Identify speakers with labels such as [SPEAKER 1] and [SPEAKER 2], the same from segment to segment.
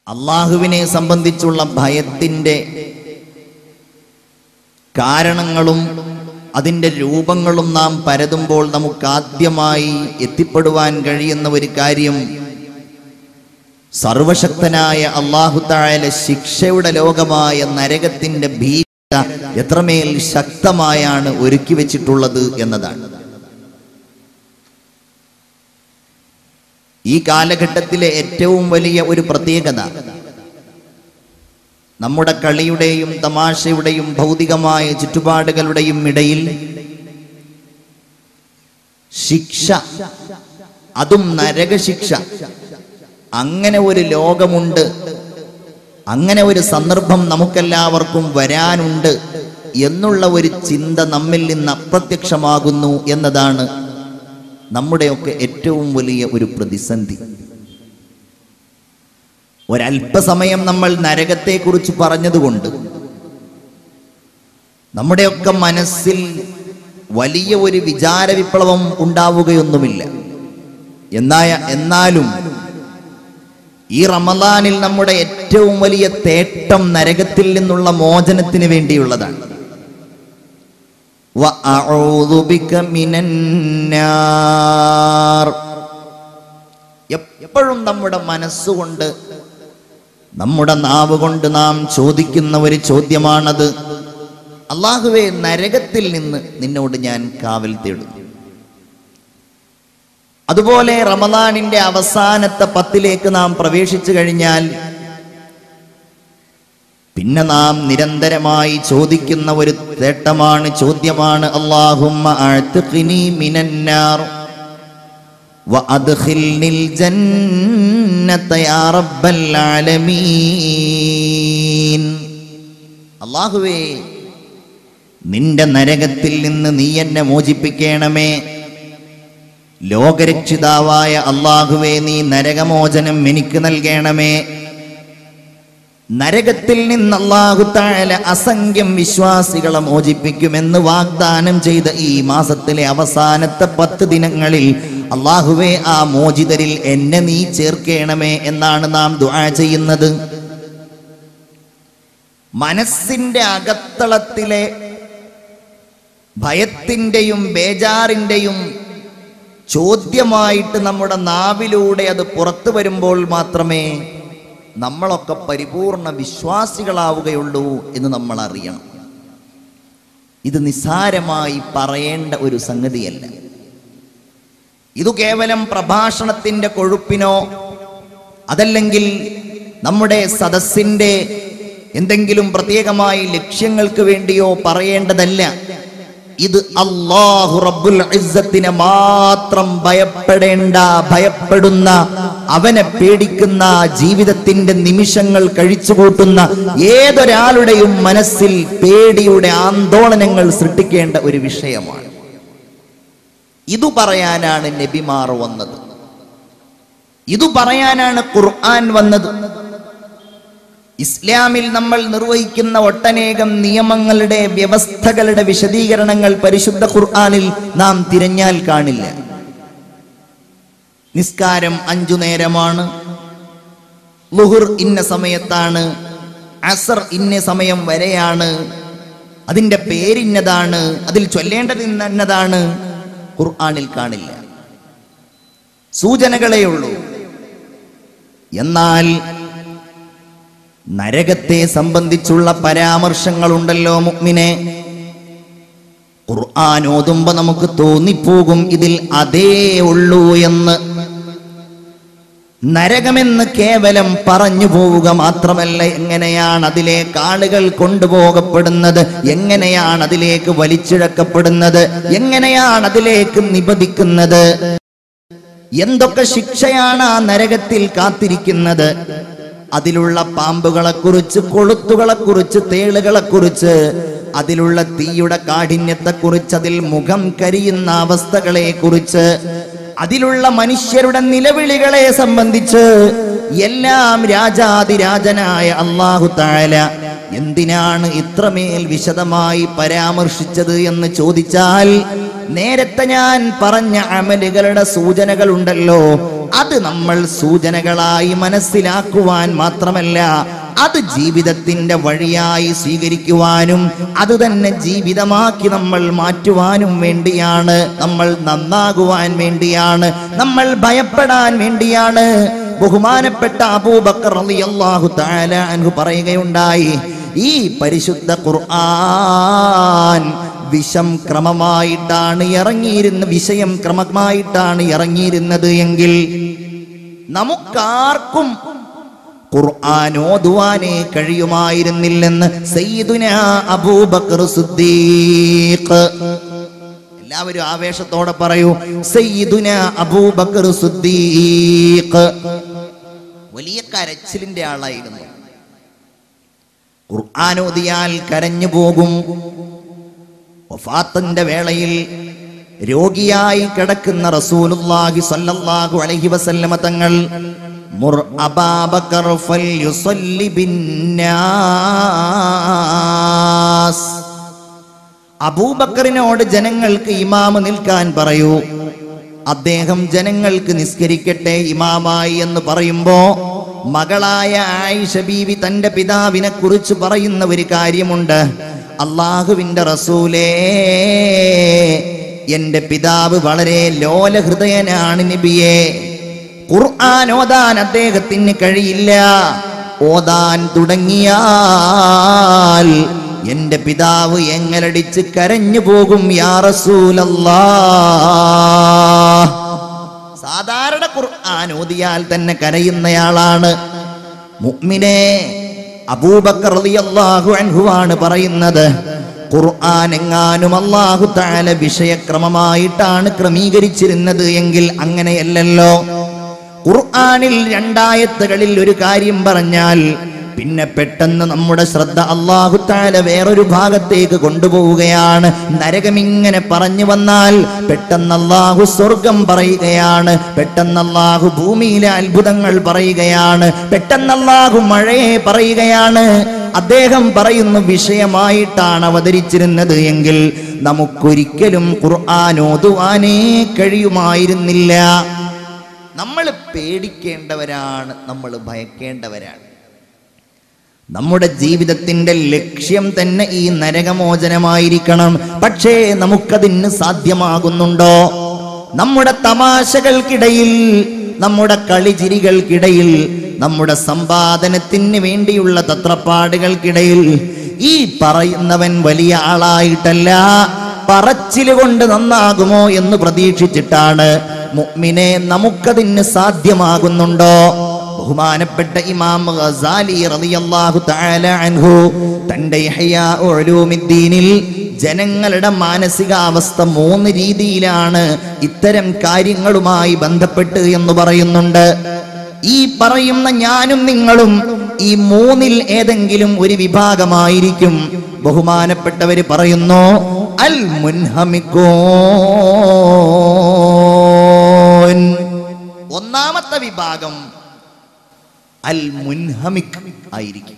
[SPEAKER 1] അള്ളാഹുവിനെ സംബന്ധിച്ചുള്ള ഭയത്തിൻ്റെ കാരണങ്ങളും അതിൻ്റെ രൂപങ്ങളും നാം പരതുമ്പോൾ നമുക്ക് ആദ്യമായി എത്തിപ്പെടുവാൻ കഴിയുന്ന ഒരു കാര്യം സർവശക്തനായ അള്ളാഹു താഴെ ശിക്ഷയുടെ ലോകമായ നരകത്തിന്റെ ഭീത എത്രമേൽ ശക്തമായാണ് ഒരുക്കി വെച്ചിട്ടുള്ളത് എന്നതാണ് ഈ കാലഘട്ടത്തിലെ ഏറ്റവും വലിയ ഒരു പ്രത്യേകത നമ്മുടെ കളിയുടെയും തമാശയുടെയും ഭൗതികമായ ചുറ്റുപാടുകളുടെയും ഇടയിൽ ശിക്ഷ അതും നരകശിക്ഷ അങ്ങനെ ഒരു ലോകമുണ്ട് അങ്ങനെ ഒരു സന്ദർഭം നമുക്കെല്ലാവർക്കും വരാനുണ്ട് എന്നുള്ള ഒരു ചിന്ത നമ്മിൽ നിന്ന് അപ്രത്യക്ഷമാകുന്നു എന്നതാണ് നമ്മുടെയൊക്കെ ഏറ്റവും വലിയ ഒരു പ്രതിസന്ധി ഒരല്പസമയം നമ്മൾ നരകത്തെക്കുറിച്ച് പറഞ്ഞതുകൊണ്ട് നമ്മുടെയൊക്കെ മനസ്സിൽ വലിയ ഒരു വിചാര വിപ്ലവം ഉണ്ടാവുകയൊന്നുമില്ല എന്നായ എന്നാലും ഈ റമദാനിൽ നമ്മുടെ ഏറ്റവും വലിയ തേട്ടം നരകത്തിൽ നിന്നുള്ള മോചനത്തിന് വേണ്ടിയുള്ളതാണ് വഅഊദു ബിക മിനന്നാർ. എപ്പോഴും നമ്മുടെ മനസ്സുകൊണ്ട് നമ്മുടെ നാവ് കൊണ്ട് നാം ചോദിക്കുന്ന ഒരു ചോദ്യമാണത് അള്ളാഹുവെ നരകത്തിൽ നിന്ന് നിന്നോട് ഞാൻ കാവൽ തേടുന്നു അതുപോലെ റമദാനിന്റെ അവസാനത്തെ പത്തിലേക്ക് നാം പ്രവേശിച്ചു കഴിഞ്ഞാൽ പിന്നെ നാം നിരന്തരമായി ചോദിക്കുന്ന ഒരു തേട്ടമാണ് ചോദ്യമാണ് അള്ളാഹുമ്മ അഅ്തിഖ്നി മിനന്നാർ വഅദ്ഖിൽനിൽ ജന്നത യാ റബ്ബൽ ആലമീൻ അള്ളാഹുവേ നിന്റെ നരകത്തിൽ നിന്ന് നീ എന്നെ മോചിപ്പിക്കണമേ ലോകരക്ഷിതാവായ അള്ളാഹുവേ നീ നരകമോചനം എനിക്ക് നൽകണമേ നരകത്തിൽ നിന്ന് അള്ളാഹു താഴെ അസംഖ്യം വിശ്വാസികളെ മോചിപ്പിക്കുമെന്ന് വാഗ്ദാനം ചെയ്ത ഈ മാസത്തിലെ അവസാനത്തെ പത്ത് ദിനങ്ങളിൽ അള്ളാഹുവെ ആ മോചിതരിൽ എന്നെ നീ ചേർക്കണമേ എന്നാണ് നാം ദുആ ചെയ്യുന്നത് മനസ്സിന്റെ അകത്തളത്തിലെ ഭയത്തിൻ്റെയും ബേജാറിൻ്റെയും ചോദ്യമായിട്ട് നമ്മുടെ നാവിലൂടെ അത് പുറത്തു വരുമ്പോൾ മാത്രമേ നമ്മളൊക്കെ പരിപൂർണ വിശ്വാസികളാവുകയുള്ളൂ എന്ന് നമ്മൾ അറിയണം ഇത് നിസ്സാരമായി പറയേണ്ട ഒരു സംഗതിയല്ല ഇത് കേവലം പ്രഭാഷണത്തിന്റെ കൊഴുപ്പിനോ അതല്ലെങ്കിൽ നമ്മുടെ സദസ്സിന്റെ എന്തെങ്കിലും പ്രത്യേകമായി ലക്ഷ്യങ്ങൾക്ക് വേണ്ടിയോ പറയേണ്ടതല്ല ഇത് അള്ളാഹു റബ്ബുൽ ഇസ്സത്തിനെ മാത്രം ഭയപ്പെടേണ്ട ഭയപ്പെടുന്ന അവനെ പേടിക്കുന്ന ജീവിതത്തിന്റെ നിമിഷങ്ങൾ കഴിച്ചുകൂട്ടുന്ന ഏതൊരാളുടെയും മനസ്സിൽ പേടിയുടെ ആന്തോളനങ്ങൾ സൃഷ്ടിക്കേണ്ട ഒരു വിഷയമാണ് ഇതു പറയാനാണ് നബിമാർ വന്നത് ഇതു പറയാനാണ് ഖുർആൻ വന്നത് ഇസ്ലാമിൽ നമ്മൾ നിർവഹിക്കുന്ന ഒട്ടനേകം നിയമങ്ങളുടെ വ്യവസ്ഥകളുടെ വിശദീകരണങ്ങൾ പരിശുദ്ധ ഖുർആനിൽ നാം തിരഞ്ഞാൽ കാണില്ല നിസ്കാരം അഞ്ചു നേരമാണ് ലുഹുർ ഇന്ന സമയത്താണ് അസർ ഇന്ന സമയം വരെയാണ് അതിന്റെ പേരിന്നതാണ് അതിൽ ചൊല്ലേണ്ടത് ഇന്നതാണ് ഖുർആനിൽ കാണില്ല സൂചനകളേ ഉള്ളൂ എന്നാൽ നരകത്തെ സംബന്ധിച്ചുള്ള പരാമർശങ്ങളുണ്ടല്ലോ മുഗ്മിനെ ഖുർആൻ ഓതുമ്പോ നമുക്ക് തോന്നിപ്പോകും ഇതിൽ അതേ ഉള്ളൂ എന്ന് നരകമെന്ന് കേവലം പറഞ്ഞു പോവുക മാത്രമല്ല എങ്ങനെയാണ് അതിലേക്ക് ആളുകൾ കൊണ്ടുപോകപ്പെടുന്നത് എങ്ങനെയാണ് അതിലേക്ക് വലിച്ചിഴക്കപ്പെടുന്നത് എങ്ങനെയാണ് അതിലേക്ക് നിബദിക്കുന്നത് എന്തൊക്കെ ശിക്ഷയാണ് ആ നരകത്തിൽ കാത്തിരിക്കുന്നത് അതിലുള്ള പാമ്പുകളെ കുറിച്ച് കൊളുത്തുകളെ കുറിച്ച് തേളുകളെ കുറിച്ച് അതിലുള്ള തീയുടെ കാഠിന്യത്തെ കുറിച്ച് അതിൽ മുഖം കരിയുന്ന അവസ്ഥകളെ കുറിച്ച് അതിലുള്ള മനുഷ്യരുടെ നിലവിളികളെ സംബന്ധിച്ച് എല്ലാം രാജാതിരാജനായ അള്ളാഹു താല എന്തിനാണ് ഇത്രമേൽ വിശദമായി പരാമർശിച്ചത് എന്ന് ചോദിച്ചാൽ നേരത്തെ ഞാൻ പറഞ്ഞ അമലുകളുടെ സൂചനകൾ ഉണ്ടല്ലോ അത് നമ്മൾ സൂചനകളായി മനസ്സിലാക്കുവാൻ മാത്രമല്ല അത് ജീവിതത്തിന്റെ വഴിയായി സ്വീകരിക്കുവാനും അത് തന്നെ ജീവിതമാക്കി നമ്മൾ മാറ്റുവാനും വേണ്ടിയാണ് നമ്മൾ നന്നാകുവാൻ വേണ്ടിയാണ് നമ്മൾ ഭയപ്പെടാൻ വേണ്ടിയാണ് ബഹുമാനപ്പെട്ട അബൂബക്കർ റളിയല്ലാഹു തആല അൻഹു പറയുകയുണ്ടായി ഈ പരിശുദ്ധ ഖുർആൻ വിഷം ക്രമമായിട്ടാണ് ഇറങ്ങിയിരുന്ന വിഷയം ക്രമമായിട്ടാണ് ഇറങ്ങിയിരുന്നത് എങ്കിൽ നമുക്കാർക്കും ഖുർആൻ ഓതുവാനേ കഴിയുമായിരുന്നില്ലെന്ന് സയ്യിദുന അബൂബക്കർ സിദ്ദീഖ് എല്ലാവരും ആവേശത്തോടെ പറയൂ സയ്യിദുന അബൂബക്കർ സിദ്ദീഖ് വലിയ കരച്ചിലിന്റെ ആളായിരുന്നു ഖുർആൻ ഓതിയാൽ കരഞ്ഞു പോകും വഫാത്തിന്റെ വേളയിൽ രോഗിയായി കിടക്കുന്ന റസൂലുള്ളാഹി സ്വല്ലല്ലാഹു അലൈഹി വസല്ലമ തങ്ങൾ മുർ അബാബക്കർ ഫൽയുസല്ലി ബിന്നാസ് അബൂബക്കറിനോട് ജനങ്ങൾക്ക് ഇമാമ് നിൽക്കാൻ പറയൂ അദ്ദേഹം ജനങ്ങൾക്ക് നിസ്കരിക്കട്ടെ ഇമാമായി എന്ന് പറയുമ്പോ മകളായ ആയിഷ ബീവി തന്റെ പിതാവിനെ കുറിച്ച് പറയുന്ന ഒരു കാര്യമുണ്ട് അള്ളാഹുവിന്റെ റസൂലേ എന്റെ പിതാവ് വളരെ ലോലഹൃദയനാണ് നബിയെ ഖുർആൻ ഓതാൻ അദ്ദേഹത്തിന് കഴിയില്ല ഓതാൻ തുടങ്ങിയാൽ എന്റെ പിതാവ് എങ്ങലടിച്ച് കരഞ്ഞു പോകും യാ റസൂലല്ലാ സാധാരണ ഖുർആൻ ഓതിയാൽ തന്നെ കരയുന്നയാളാണ് മുഅ്മിനെ അബൂബക്കർ റളിയല്ലാഹു അൻഹു ആണ് പറയുന്നത് ഖുർആൻ എങ്ങാനും അല്ലാഹു തആല വിഷയക്രമമായിട്ടാണ് ക്രമീകരിച്ചിരുന്നത് എങ്കിൽ അങ്ങനെയല്ലല്ലോ ഖുർആനിൽ രണ്ടായത്തുകളിൽ ഒരു കാര്യം പറഞ്ഞാൽ പിന്നെ പെട്ടെന്ന് നമ്മുടെ ശ്രദ്ധ അള്ളാഹു താല വേറൊരു ഭാഗത്തേക്ക് കൊണ്ടുപോവുകയാണ് നരകം ഇങ്ങനെ പറഞ്ഞു വന്നാൽ പെട്ടെന്ന് അള്ളാഹു സ്വർഗം പറയുകയാണ് പെട്ടെന്ന് അള്ളാഹു ഭൂമിയിലെ അത്ഭുതങ്ങൾ പറയുകയാണ് പെട്ടെന്ന് അള്ളാഹു മഴയെ പറയുകയാണ് അദ്ദേഹം പറയുന്ന വിഷയമായിട്ടാണ് അവതരിച്ചിരുന്നത് എങ്കിൽ നമുക്കൊരിക്കലും ഖുർആൻ ഓതുവാനേ കഴിയുമായിരുന്നില്ല നമ്മൾ പേടിക്കേണ്ടവരാണ് നമ്മൾ ഭയക്കേണ്ടവരാണ് നമ്മുടെ ജീവിതത്തിന്റെ ലക്ഷ്യം തന്നെ ഈ നരകമോചനമായിരിക്കണം പക്ഷേ നമുക്കതിന് സാധ്യമാകുന്നുണ്ടോ നമ്മുടെ തമാശകൾക്കിടയിൽ നമ്മുടെ കളിചിരികൾക്കിടയിൽ നമ്മുടെ സമ്പാദനത്തിന് വേണ്ടിയുള്ള തത്രപ്പാടുകൾക്കിടയിൽ ഈ പറയുന്നവൻ വലിയ ആളായിട്ടല്ല പറച്ചില് കൊണ്ട് നന്നാകുമോ എന്ന് പ്രതീക്ഷിച്ചിട്ടാണ് മുഅ്മിനെ നമുക്കതിന് സാധ്യമാകുന്നുണ്ടോ ബഹുമാനപ്പെട്ട ഇമാം ഗസാലി റളിയല്ലാഹു തആല അൻഹു തന്റെ ഇഹ്യാ ഉലൂമിദ്ദീനിൽ ജനങ്ങളുടെ മാനസികാവസ്ഥ മൂന്ന് രീതിയിലാണ് ഇത്തരം കാര്യങ്ങളുമായി ബന്ധപ്പെട്ട് എന്ന് പറയുന്നുണ്ട് ഈ പറയുന്ന ഞാനും നിങ്ങളും ഈ മൂന്നിൽ ഏതെങ്കിലും ഒരു വിഭാഗമായിരിക്കും ബഹുമാനപ്പെട്ടവര് പറയുന്നു അൽ മുൻഹമിക്കോൻ ഒന്നാമത്തെ വിഭാഗം അൽ മുൻഹമിക് ആയിരിക്കും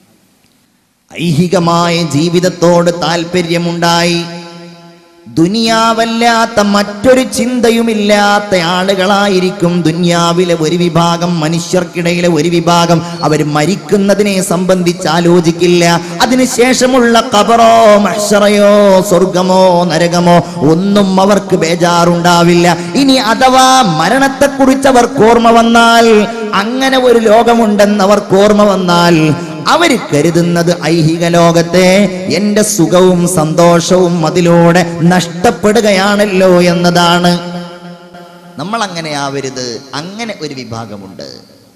[SPEAKER 1] ഐഹികമായ ജീവിതത്തോട് താല്പര്യമുണ്ടായി ദുനിയാവല്ലാത്ത മറ്റൊരു ചിന്തയുമില്ലാത്ത ആളുകളായിരിക്കും ദുനിയാവിലെ ഒരു വിഭാഗം മനുഷ്യർക്കിടയിലെ ഒരു വിഭാഗം അവർ മരിക്കുന്നതിനെ സംബന്ധിച്ച് ആലോചിക്കില്ല അതിനുശേഷമുള്ള കബറോ മഹ്ഷറയോ സ്വർഗമോ നരകമോ ഒന്നും അവർക്ക് ബേജാറുണ്ടാവില്ല ഇനി അഥവാ മരണത്തെക്കുറിച്ച് അവർക്ക് ഓർമ്മ വന്നാൽ അങ്ങനെ ഒരു ലോകമുണ്ടെന്ന് അവർക്ക് ഓർമ്മ വന്നാൽ അവര് കരുതുന്നത് ഐഹിക ലോകത്തെ എന്റെ സുഖവും സന്തോഷവും അതിലൂടെ നഷ്ടപ്പെടുകയാണല്ലോ എന്നതാണ് നമ്മൾ അങ്ങനെ ആവരുത് അങ്ങനെ ഒരു വിഭാഗമുണ്ട്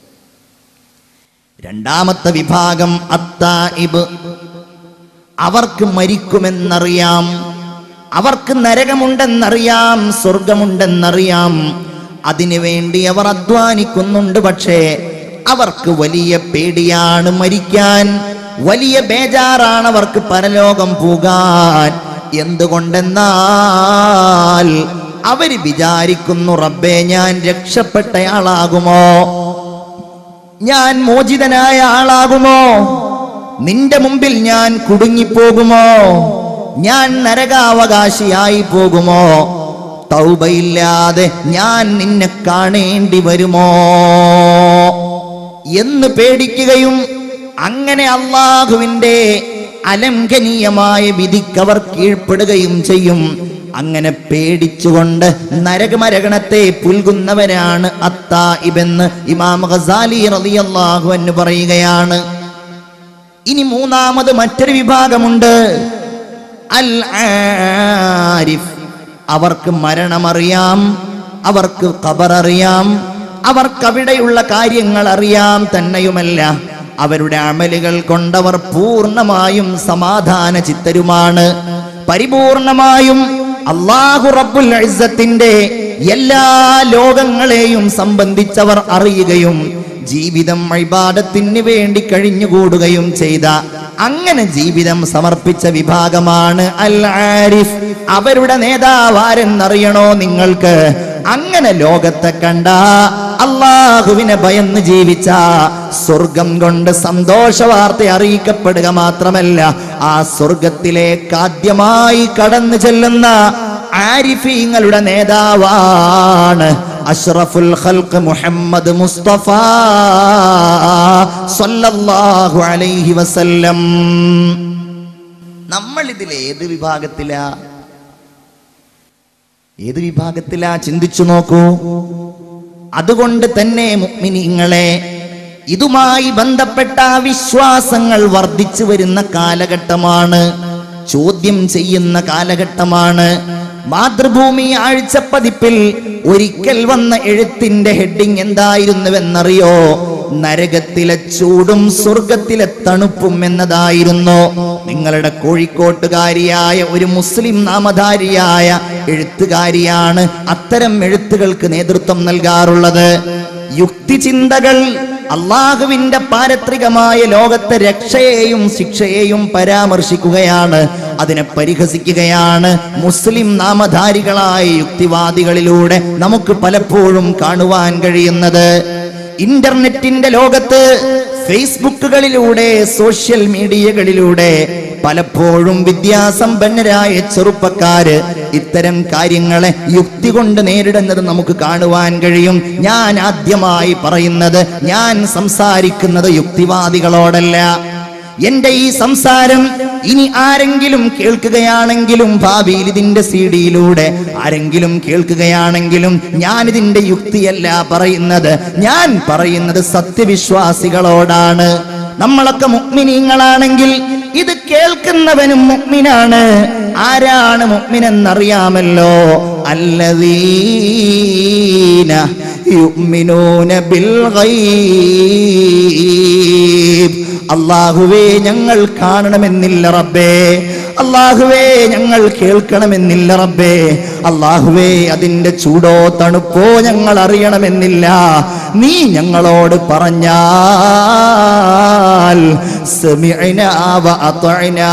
[SPEAKER 1] രണ്ടാമത്തെ വിഭാഗം അത്തായിബ് അവർക്ക് മരിക്കുമെന്നറിയാം അവർക്ക് നരകമുണ്ടെന്നറിയാം സ്വർഗമുണ്ടെന്നറിയാം അതിനുവേണ്ടി അവർ അധ്വാനിക്കുന്നുണ്ട് പക്ഷേ അവർക്ക് വലിയ പേടിയാണ് മരിക്കാൻ വലിയ ബേജാറാണ് അവർക്ക് പരലോകം പോകാൻ എന്തുകൊണ്ടെന്നാൽ അവര് വിചാരിക്കുന്നു റബ്ബേ ഞാൻ രക്ഷപ്പെട്ടയാളാകുമോ ഞാൻ മോചിതനായ ആളാകുമോ നിന്റെ മുമ്പിൽ ഞാൻ കുടുങ്ങിപ്പോകുമോ ഞാൻ നരകാവകാശിയായി പോകുമോ തൗബയില്ലാതെ ഞാൻ നിന്നെ കാണേണ്ടി വരുമോ എന്ന് പേടിക്കുകയും അങ്ങനെ അള്ളാഹുവിന്റെ അലംഘനീയമായ വിധിക്കവർ കീഴ്പ്പെടുകയും ചെയ്യും അങ്ങനെ പേടിച്ചുകൊണ്ട് നരകമരകണത്തെ പുൽകുന്നവരാണ് അത്തായിബെന്ന് ഇമാം ഖസാലി റളിയല്ലാഹു എന്ന് പറയുകയാണ് ഇനി മൂന്നാമത് മറ്റൊരു വിഭാഗമുണ്ട് അൽ ആരിഫ് അവർക്ക് മരണമറിയാം അവർക്ക് ഖബററിയാം അവർക്കവിടെയുള്ള കാര്യങ്ങൾ അറിയാം തന്നെയുമല്ല അവരുടെ അമലുകൾ കൊണ്ടവർ പൂർണ്ണമായും സമാധാന ചിത്തരുമാണ് പരിപൂർണമായും അള്ളാഹു റബ്ബുൽ ഇസ്സത്തിന്റെ എല്ലാ ലോകങ്ങളെയും സംബന്ധിച്ചവർ അറിയുകയും ജീവിതം ഇബാദത്തിന് വേണ്ടി കഴിഞ്ഞുകൂടുകയും ചെയ്ത അങ്ങനെ ജീവിതം സമർപ്പിച്ച വിഭാഗമാണ് അൽ ആരിഫ് അവരുടെ നേതാവ് ആരെന്നറിയണോ നിങ്ങൾക്ക് അങ്ങനെ ലോകത്തെ കണ്ട അള്ളാഹുവിനെ ഭയന്ന് ജീവിച്ച സ്വർഗം കൊണ്ട് സന്തോഷ വാർത്ത അറിയിക്കപ്പെടുക മാത്രമല്ല ആ സ്വർഗത്തിലേക്ക് ആദ്യമായി കടന്നു ചെല്ലുന്ന ആരിഫീങ്ങളുടെ നേതാവാണ് അഷ്റഫുൽ ഖൽഖ് മുഹമ്മദ് മുസ്തഫ സല്ലല്ലാഹു അലൈഹി വസല്ലം നമ്മൾ ഇതിൽ ഏത് വിഭാഗത്തിലാ ഏത് വിഭാഗത്തിലാ ചിന്തിച്ചു നോക്കൂ അതുകൊണ്ട് തന്നെ മുഅ്മിനീങ്ങളെ ഇതുമായി ബന്ധപ്പെട്ട വിശ്വാസങ്ങൾ വർദ്ധിച്ചു വരുന്ന കാലഘട്ടമാണ് ചോദ്യം ചെയ്യുന്ന കാലഘട്ടമാണ് മാതൃഭൂമി ആഴ്ചപ്പതിപ്പിൽ ഒരിക്കൽ വന്ന എഴുത്തിന്റെ ഹെഡിങ് എന്തായിരുന്നുവെന്നറിയോ നരകത്തിലെ ചൂടും സ്വർഗത്തിലെ തണുപ്പും എന്നതായിരുന്നു നിങ്ങളുടെ കോഴിക്കോട്ടുകാരിയായ ഒരു മുസ്ലിം നാമധാരിയായ എഴുത്തുകാരിയാണ് അത്തരം എഴുത്തുകൾക്ക് നേതൃത്വം നൽകാറുള്ളത് യുക്തിചിന്തകൾ അള്ളാഹുവിന്റെ പാരത്രികമായ ലോകത്തെ രക്ഷയെയും ശിക്ഷയെയും പരാമർശിക്കുകയാണ് അതിനെ പരിഹസിക്കുകയാണ് മുസ്ലിം നാമധാരികളായ യുക്തിവാദികളിലൂടെ നമുക്ക് പലപ്പോഴും കാണുവാൻ കഴിയുന്നത് ഇന്റർനെറ്റിന്റെ ലോകത്ത് ഫേസ്ബുക്കുകളിലൂടെ സോഷ്യൽ മീഡിയകളിലൂടെ പലപ്പോഴും വിദ്യാസമ്പന്നരായ ചെറുപ്പക്കാര് ഇത്തരം കാര്യങ്ങളെ യുക്തി കൊണ്ട് നേരിടുന്നത് നമുക്ക് കാണുവാൻ കഴിയും ഞാൻ ആദ്യമായി പറയുന്നത് ഞാൻ സംസാരിക്കുന്നത് യുക്തിവാദികളോടല്ല എന്റെ ഈ സംസാരം ഇനി ആരെങ്കിലും കേൾക്കുകയാണെങ്കിലും ഭാവിയിൽ ഇതിന്റെ സി ഡിയിലൂടെ ആരെങ്കിലും കേൾക്കുകയാണെങ്കിലും ഞാൻ ഇതിന്റെ യുക്തിയല്ല പറയുന്നത് ഞാൻ പറയുന്നത് സത്യവിശ്വാസികളോടാണ് നമ്മളൊക്കെ മുഗ്മിനീങ്ങളാണെങ്കിൽ ഇത് കേൾക്കുന്നവനും മുഗ്മിനാണ് ആരാണ് മുഗ്മിനെന്നറിയാമല്ലോ അല്ലദീന യുഗ്മിനൂന ബിൽ ഗൈബ് അള്ളാഹുവേ ഞങ്ങൾ കാണണമെന്നില്ല റബ്ബേ അള്ളാഹുവേ ഞങ്ങൾ കേൾക്കണമെന്നില്ല റബ്ബേ അള്ളാഹുവേ അതിന്റെ ചൂടോ തണുപ്പോ ഞങ്ങൾ അറിയണമെന്നില്ല നീ ഞങ്ങളോട് പറഞ്ഞാൽ സമിഅനാ വ അത്വഅനാ.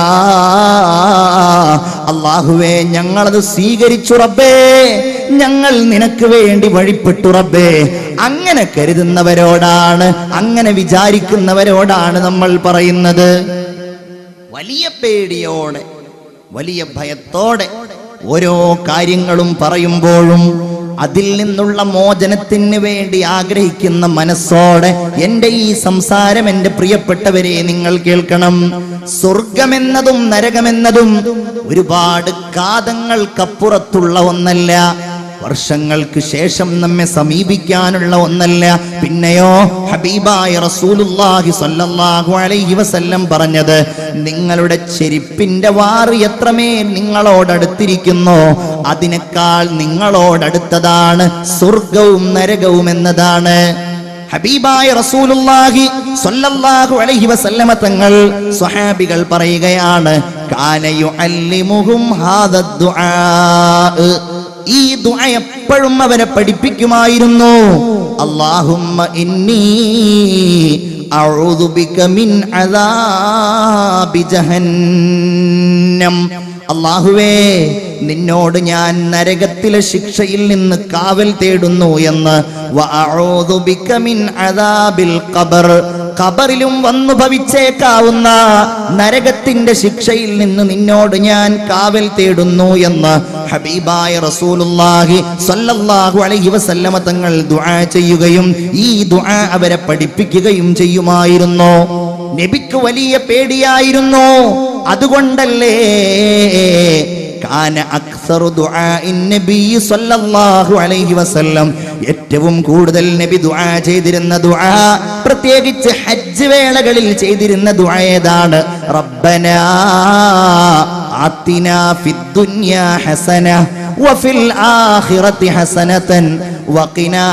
[SPEAKER 1] അള്ളാഹുവേ ഞങ്ങളത് സ്വീകരിച്ചു റബ്ബേ ഞങ്ങൾ നിനക്ക് വേണ്ടി വഴിപ്പെട്ടു റബ്ബേ അങ്ങനെ കരുതുന്നവരോടാണ് അങ്ങനെ വിചാരിക്കുന്നവരോടാണ് നമ്മൾ പറയുന്നത് വലിയ പേടിയോടെ വലിയ ഭയത്തോടെ ഓരോ കാര്യങ്ങളും പറയുമ്പോഴും അതിൽ നിന്നുള്ള മോചനത്തിന് വേണ്ടി ആഗ്രഹിക്കുന്ന മനസ്സോടെ എൻ്റെ ഈ സംസാരം എൻ്റെ പ്രിയപ്പെട്ടവരെ നിങ്ങൾ കേൾക്കണം സ്വർഗമെന്നതും നരകമെന്നതും ഒരുപാട് കാതങ്ങൾക്കപ്പുറത്തുള്ള ഒന്നല്ല വർഷങ്ങൾക്ക് ശേഷം നമ്മെ സമീപിക്കാനുള്ള ഒന്നല്ല പിന്നെയോ ഹബീബായ റസൂലുള്ളാഹി സ്വല്ലല്ലാഹു അലൈഹി വസല്ലം പറഞ്ഞത് നിങ്ങളുടെ ചെരിപ്പിന്റെ വാറ് എത്രമേൽ നിങ്ങളോടടുത്തിരിക്കുന്നോ അതിനേക്കാൾ നിങ്ങളോടടുത്തതാണ് സ്വർഗവും നരകവും എന്നതാണ് ഹബീബായ റസൂലുള്ളാഹി സ്വല്ലല്ലാഹു അലൈഹി വസല്ലമ തങ്ങൾ സ്വഹാബികൾ പറയുകയാണ് കാന യുഅല്ലിമുഹും ഹാദ ദുആ ഈ ദുആ എപ്പോഴും അവരെ പഠിപ്പിക്കുമായിരുന്നു അല്ലാഹുമ്മ ഇന്നി അഊദു ബിക മിൻ അദാബി ജഹന്നം അള്ളാഹുവേ നിന്നോട് ഞാൻ നരകത്തിലെ ശിക്ഷയിൽ നിന്ന് കാവൽ തേടുന്നു എന്ന് വഅഊദു ബിക മിൻ അദാബിൽ ഖബർ ഖബറിലും വന്നു ഭവിച്ചേക്കാവുന്ന നരകത്തിന്റെ ശിക്ഷയിൽ നിന്ന് നിന്നോട് ഞാൻ കാവൽ തേടുന്നു എന്ന് ഹബീബായ റസൂലുള്ളാഹി സ്വല്ലല്ലാഹു അലൈഹി വസല്ലമ തങ്ങൾ ദുആ ചെയ്യുകയും ഈ ദുആ അവരെ പഠിപ്പിക്കുകയും ചെയ്യുമായിരുന്നു നബിക്ക് വലിയ പേടിയായിരുന്നു അതുകൊണ്ടല്ലേ കാന അക്സറു ദുആഇൻ നബി സ്വല്ലല്ലാഹു അലൈഹി വസല്ലം ഏറ്റവും കൂടുതൽ നബി ദുആ ചെയ്തിരുന്ന ദുആ പ്രത്യേകിച്ച് ഹജ്ജ് വേളകളിൽ ചെയ്തിരുന്ന ദുആ ഏതാണ് റബ്ബനാ ആത്തിനാ ഫിദ്ദുനിയാ ഹസന വഫിൽ ആഖിറതി ഹസനതൻ വഖിനാ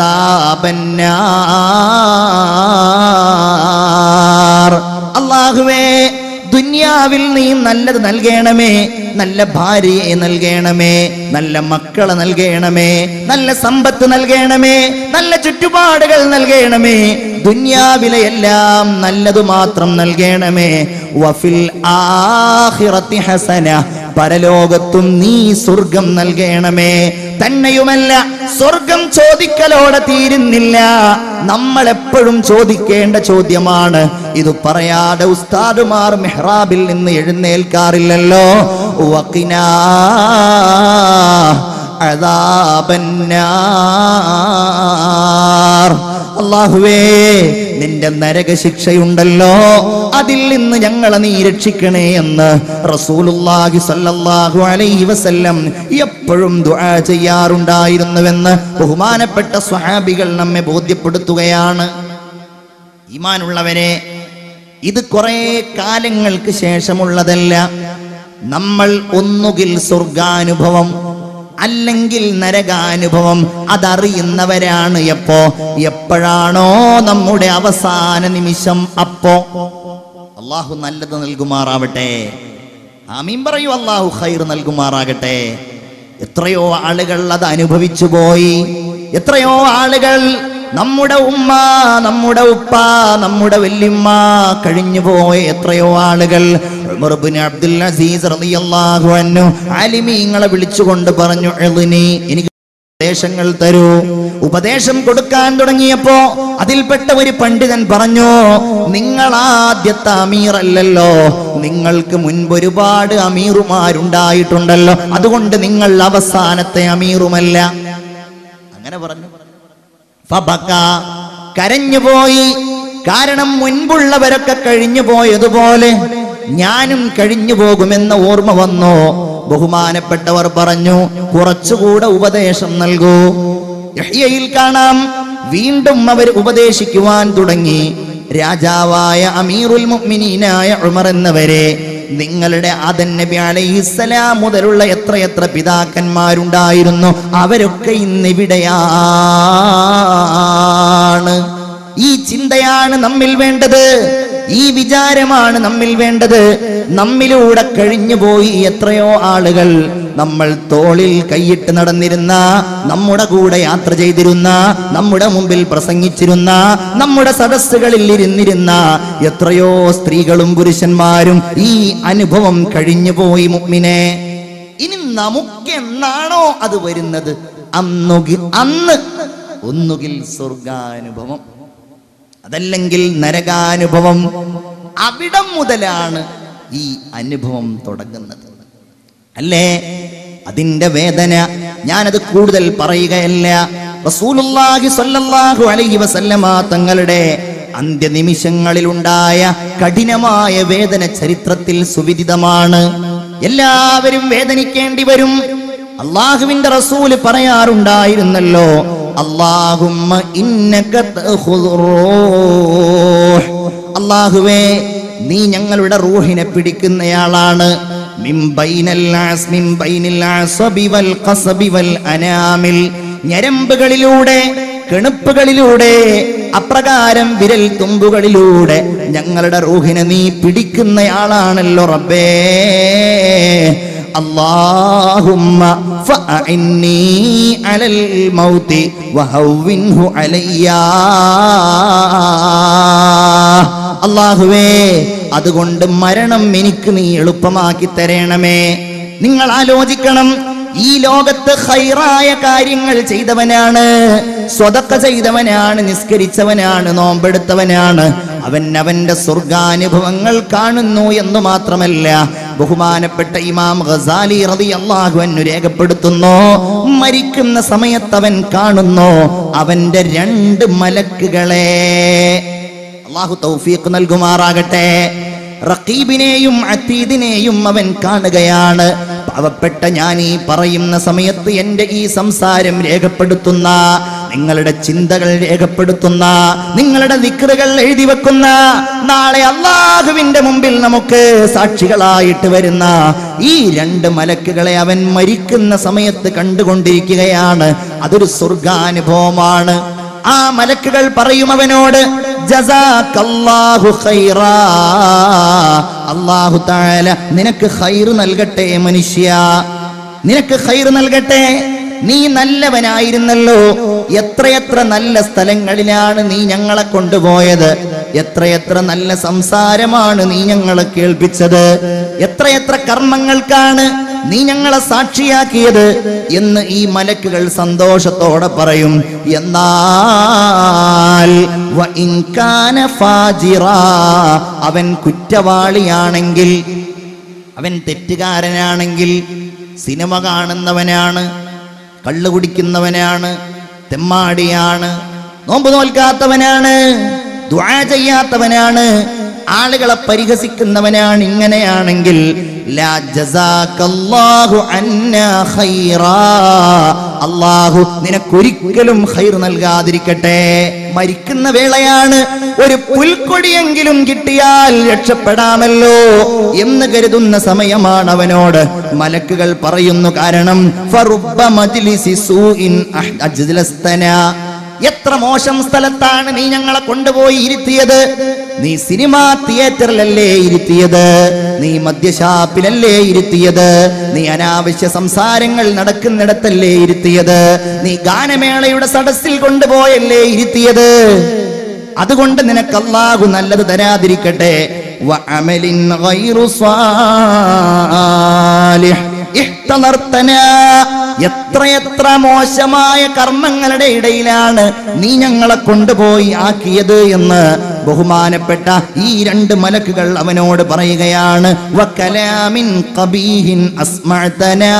[SPEAKER 1] അദാബന്നാർ അല്ലാഹുവേ ദുന്യാവിൽ നീ നല്ലത് നൽകണമേ നല്ല ഭാര്യയെ നൽകണമേ നല്ല മക്കളെ നൽകണമേ നല്ല സമ്പത്ത് നൽകണമേ നല്ല ചുറ്റുപാടുകൾ നൽകണമേ ദുന്യാവിലെ എല്ലാം നല്ലതു മാത്രം നൽകണമേ വഫിൽ ആഖിറത്തി ഹസന പരലോകത്തും നീ സ്വർഗം നൽകണമേ തന്നെയുമല്ല സ്വർഗം ചോദിക്കലോടെ തീരുന്നില്ല നമ്മൾ എപ്പോഴും ചോദിക്കേണ്ട ചോദ്യമാണ് ഇത് പറയാതെ ഉസ്താദുമാർ മെഹ്റാബിൽ നിന്ന് എഴുന്നേൽക്കാറില്ലല്ലോ വക്കിനാ അദാബന്നാർ അള്ളാഹുവേ നിന്റെ നരകശിക്ഷയുണ്ടല്ലോ അതിൽ നിന്ന് ഞങ്ങളെ നീ രക്ഷിക്കണേ എന്ന് റസൂലുള്ളാഹി സല്ലല്ലാഹു അലൈഹി വസല്ലം എപ്പോഴും ദുആ ചെയ്യാറുണ്ടായിരുന്നുവെന്ന് ബഹുമാനപ്പെട്ട സ്വഹാബികൾ നമ്മെ ബോധ്യപ്പെടുത്തുകയാണ് ഈമാനുള്ളവരെ ഇത് കുറെ കാലങ്ങൾക്ക് ശേഷമുള്ളതല്ല നമ്മൾ ഒന്നുകിൽ സ്വർഗാനുഭവം അല്ലെങ്കിൽ നരകാനുഭവം അതറിയുന്നവരാണ് എപ്പോ എപ്പോഴാണോ നമ്മുടെ അവസാന നിമിഷം അപ്പോ അള്ളാഹു നല്ലത് നൽകുമാറാവട്ടെ ആമീൻ പറയൂ അള്ളാഹു ഖൈർ നൽകുമാറാകട്ടെ എത്രയോ ആളുകൾ അത് അനുഭവിച്ചു പോയി എത്രയോ ആളുകൾ നമ്മുടെ ഉമ്മ നമ്മുടെ ഉപ്പ നമ്മുടെ വല്യമ്മ കഴിഞ്ഞു പോയ എത്രയോ ആളുകൾ ഉമർ ഇബ്നു അബ്ദുൽ അസീസ് റളിയല്ലാഹു അൻഹു ആലിമീങ്ങളെ വിളിച്ചുകൊണ്ട് പറഞ്ഞു എളിനി എനിക്ക് ഉപദേശങ്ങൾ തരൂ ഉപദേശം കൊടുക്കാൻ തുടങ്ങിയപ്പോ അതിൽപ്പെട്ട ഒരു പണ്ഡിതൻ പറഞ്ഞു നിങ്ങൾ ആദ്യത്തെ അമീർ അല്ലല്ലോ നിങ്ങൾക്ക് മുൻപ് ഒരുപാട് അമീറുമാരുണ്ടായിട്ടുണ്ടല്ലോ അതുകൊണ്ട് നിങ്ങൾ അവസാനത്തെ അമീറുമല്ല അങ്ങനെ പറഞ്ഞു ഫബക കരഞ്ഞുപോയി കാരണം മുൻപുള്ളവരൊക്കെ കഴിഞ്ഞു പോയതുപോലെ ഞാനും കഴിഞ്ഞു പോകുമെന്ന ഓർമ്മ വന്നു ബഹുമാനപ്പെട്ടവർ പറഞ്ഞു കുറച്ചുകൂടെ ഉപദേശം നൽകൂ യഹ്യയിൽ കാണാം വീണ്ടും അവർ ഉപദേശിക്കുവാൻ തുടങ്ങി രാജാവായ അമീറുൽ മുഅ്മിനീനായ ഉമർ എന്നവരെ നിങ്ങളുടെ ആദൻ നബി അലൈഹിസ്സലാം മുതലുള്ള എത്രയെത്ര പിതാക്കന്മാരുണ്ടായിരുന്നു അവരൊക്കെ ഇന്നിവിടെയാണ് ഈ ചിന്തയാണ് നമ്മിൽ വേണ്ടത് ഈ വിചാരമാണ് നമ്മിൽ വേണ്ടത് നമ്മിലൂടെ കഴിഞ്ഞുപോയി എത്രയോ ആളുകൾ നമ്മൾ തോളിൽ കൈയിട്ട് നടന്നിരുന്ന നമ്മുടെ കൂടെ യാത്ര ചെയ്തിരുന്ന നമ്മുടെ മുമ്പിൽ പ്രസംഗിച്ചിരുന്ന നമ്മുടെ സദസ്സുകളിൽ ഇരുന്നിരുന്ന എത്രയോ സ്ത്രീകളും പുരുഷന്മാരും ഈ അനുഭവം കഴിഞ്ഞുപോയി മുമ്മിനെ ഇനി നമുക്ക് എന്നാണോ അത് വരുന്നത് അന്നുകിൽ അന്ന് ഒന്നുകിൽ സ്വർഗാനുഭവം അതല്ലെങ്കിൽ നരകാനുഭവം അവിടം മുതലാണ് ഈ അനുഭവം തുടങ്ങുന്നത് അല്ലേ അതിന്റെ വേദന ഞാനത് കൂടുതൽ പറയുകയല്ല റസൂലുള്ളാഹി സ്വല്ലല്ലാഹു അലൈഹി വസല്ലമ തങ്ങളുടെ അന്ത്യനിമിഷങ്ങളിലുണ്ടായ കഠിനമായ വേദന ചരിത്രത്തിൽ സുവിദിതമാണ് എല്ലാവരും വേദനിക്കേണ്ടി വരും അള്ളാഹുവിന്റെ റസൂല് പറയാറുണ്ടായിരുന്നല്ലോ അള്ളാഹുമ്മ ഇന്നക തഖുദുർ റൂഹ്. അള്ളാഹുവേ നീ ഞങ്ങളുടെ റൂഹിനെ പിടിക്കുന്നയാളാണ് മിൻ ബൈനൽ ആസ് മിൻ ബൈനിൽ ആസബി വൽ ഖസബി വൽ അനാമിൽ ഞരമ്പുകളിലൂടെ കെണുപ്പുകളിലൂടെ അപ്രകാരം വിരൽ തുമ്പുകളിലൂടെ ഞങ്ങളുടെ റൂഹിനെ നീ പിടിക്കുന്നയാളാണല്ലോ റബ്ബേ اللهم فأعني على الموت وهونه علي അള്ളാഹുവേ അതുകൊണ്ട് മരണം എനിക്ക് നീ എളുപ്പമാക്കി തരണമേ നിങ്ങൾ ആലോചിക്കണം ഈ ലോകത്ത് ഹൈറായ കാര്യങ്ങൾ ചെയ്തവനാണ് സ്വതക്ക ചെയ്തവനാണ് നിസ്കരിച്ചവനാണ് നോമ്പെടുത്തവനാണ് അവൻ അവന്റെ സ്വർഗാനുഭവങ്ങൾ കാണുന്നു എന്ന് മാത്രമല്ല ബഹുമാനപ്പെട്ട ഇമാം ഖസാലി റതി അള്ളാഹു അന്നു രേഖപ്പെടുത്തുന്നു മരിക്കുന്ന സമയത്ത് അവൻ കാണുന്നു അവന്റെ രണ്ട് മലക്കുകളെ അള്ളാഹു തൗഫീഖ് നൽകുമാറാകട്ടെ റഖീബിനെയും അത്തീദിനെയും അവൻ കാണുകയാണ് പാവപ്പെട്ട ഞാൻ ഈ പറയുന്ന സമയത്ത് എൻ്റെ ഈ സംസാരം രേഖപ്പെടുത്തുന്ന നിങ്ങളുടെ ചിന്തകൾ രേഖപ്പെടുത്തുന്ന നിങ്ങളുടെ ദിക്റുകൾ എഴുതി വെക്കുന്ന നാളെ അള്ളാഹുവിന്റെ മുമ്പിൽ നമുക്ക് സാക്ഷികളായിട്ട് വരുന്ന ഈ രണ്ട് മലക്കുകളെ അവൻ മരിക്കുന്ന സമയത്ത് കണ്ടുകൊണ്ടിരിക്കുകയാണ് അതൊരു സ്വർഗാനുഭവമാണ് ആ മലക്കുകൾ പറയും അവനോട് ജസാക്കല്ലാഹു ഖൈറാ അല്ലാഹു തആല നിനക്ക് ഖൈർ നൽകട്ടെ മനുഷ്യ നിനക്ക് ഖൈർ നൽകട്ടെ നീ നല്ലവനായിരുന്നല്ലോ എത്രയെത്ര നല്ല സ്ഥലങ്ങളിലാണ് നീ ഞങ്ങളെ കൊണ്ടുപോയത് എത്രയെത്ര നല്ല സംസാരമാണ് നീ ഞങ്ങളെ കേൾപ്പിച്ചത് എത്രയെത്ര കർമ്മങ്ങൾക്കാണ് നീ ഞങ്ങളെ സാക്ഷിയാക്കിയത് എന്ന് ഈ മലക്കുകൾ സന്തോഷത്തോടെ പറയും എന്നാൽ വ ഇൻ കാന ഫാജിറാ, അവൻ കുറ്റവാളിയാണെങ്കിൽ അവൻ തെറ്റുകാരനാണെങ്കിൽ സിനിമ കാണുന്നവനാണ് കള്ളു കുടിക്കുന്നവനാണ് തെമ്മാടിയാണ് നോമ്പ് നോൽക്കാത്തവനാണ് ദ്വാ ചെയ്യാത്തവനാണ് ആളുകളെ പരിഹസിക്കുന്നവനാണ് ഇങ്ങനെയാണെങ്കിൽ ലാ ജസാക്കല്ലാഹു അന്നാ ഖൈറാ. അള്ളാഹു നിനക്കൊരിക്കലും ഖൈർ നൽകാതിരിക്കട്ടെ മരിക്കുന്ന വേളയാണ് ഒരു പുൽക്കൊടിയെങ്കിലും കിട്ടിയാൽ രക്ഷപ്പെടാമല്ലോ എന്ന് കരുതുന്ന സമയമാണ് അവനോട് മലക്കുകൾ പറയുന്നു കാരണം ഫറുബ്ബ മജ്ലിസി സൂഇൻ അഹ് അജ്ലസ്തനാ. എത്ര മോശം സ്ഥലത്താണ് നീ ഞങ്ങളെ കൊണ്ടുപോയി ഇരുത്തിയത് നീ സിനിമാ തിയേറ്ററിലല്ലേ ഇരുത്തിയത് നീ മദ്യഷാപ്പിലല്ലേ ഇരുത്തിയത് നീ അനാവശ്യ സംസാരങ്ങൾ നടക്കുന്നിടത്തല്ലേ ഇരുത്തിയത് നീ ഗാനമേളയുടെ സദസ്സിൽ കൊണ്ടുപോയല്ലേ ഇരുത്തിയത് അതുകൊണ്ട് നിനക്ക് അല്ലാഹു നല്ലത് തരാതിരിക്കട്ടെ വഅമലിൻ ഗൈറു സ്വാലിഹ് ഇഹ്തളർത്തനാ. എത്രയെത്ര മോശമായ കർമ്മങ്ങളുടെ ഇടയിലാണ് നീ ഞങ്ങളെ കൊണ്ടുപോയി ആക്കിയത് എന്ന് ബഹുമാനപ്പെട്ട ഈ രണ്ട് മലക്കുകൾ അവനോട് പറയുകയാണ് വക്കലാമിൻ ഖബീഹിൻ അസ്മഅതനാ.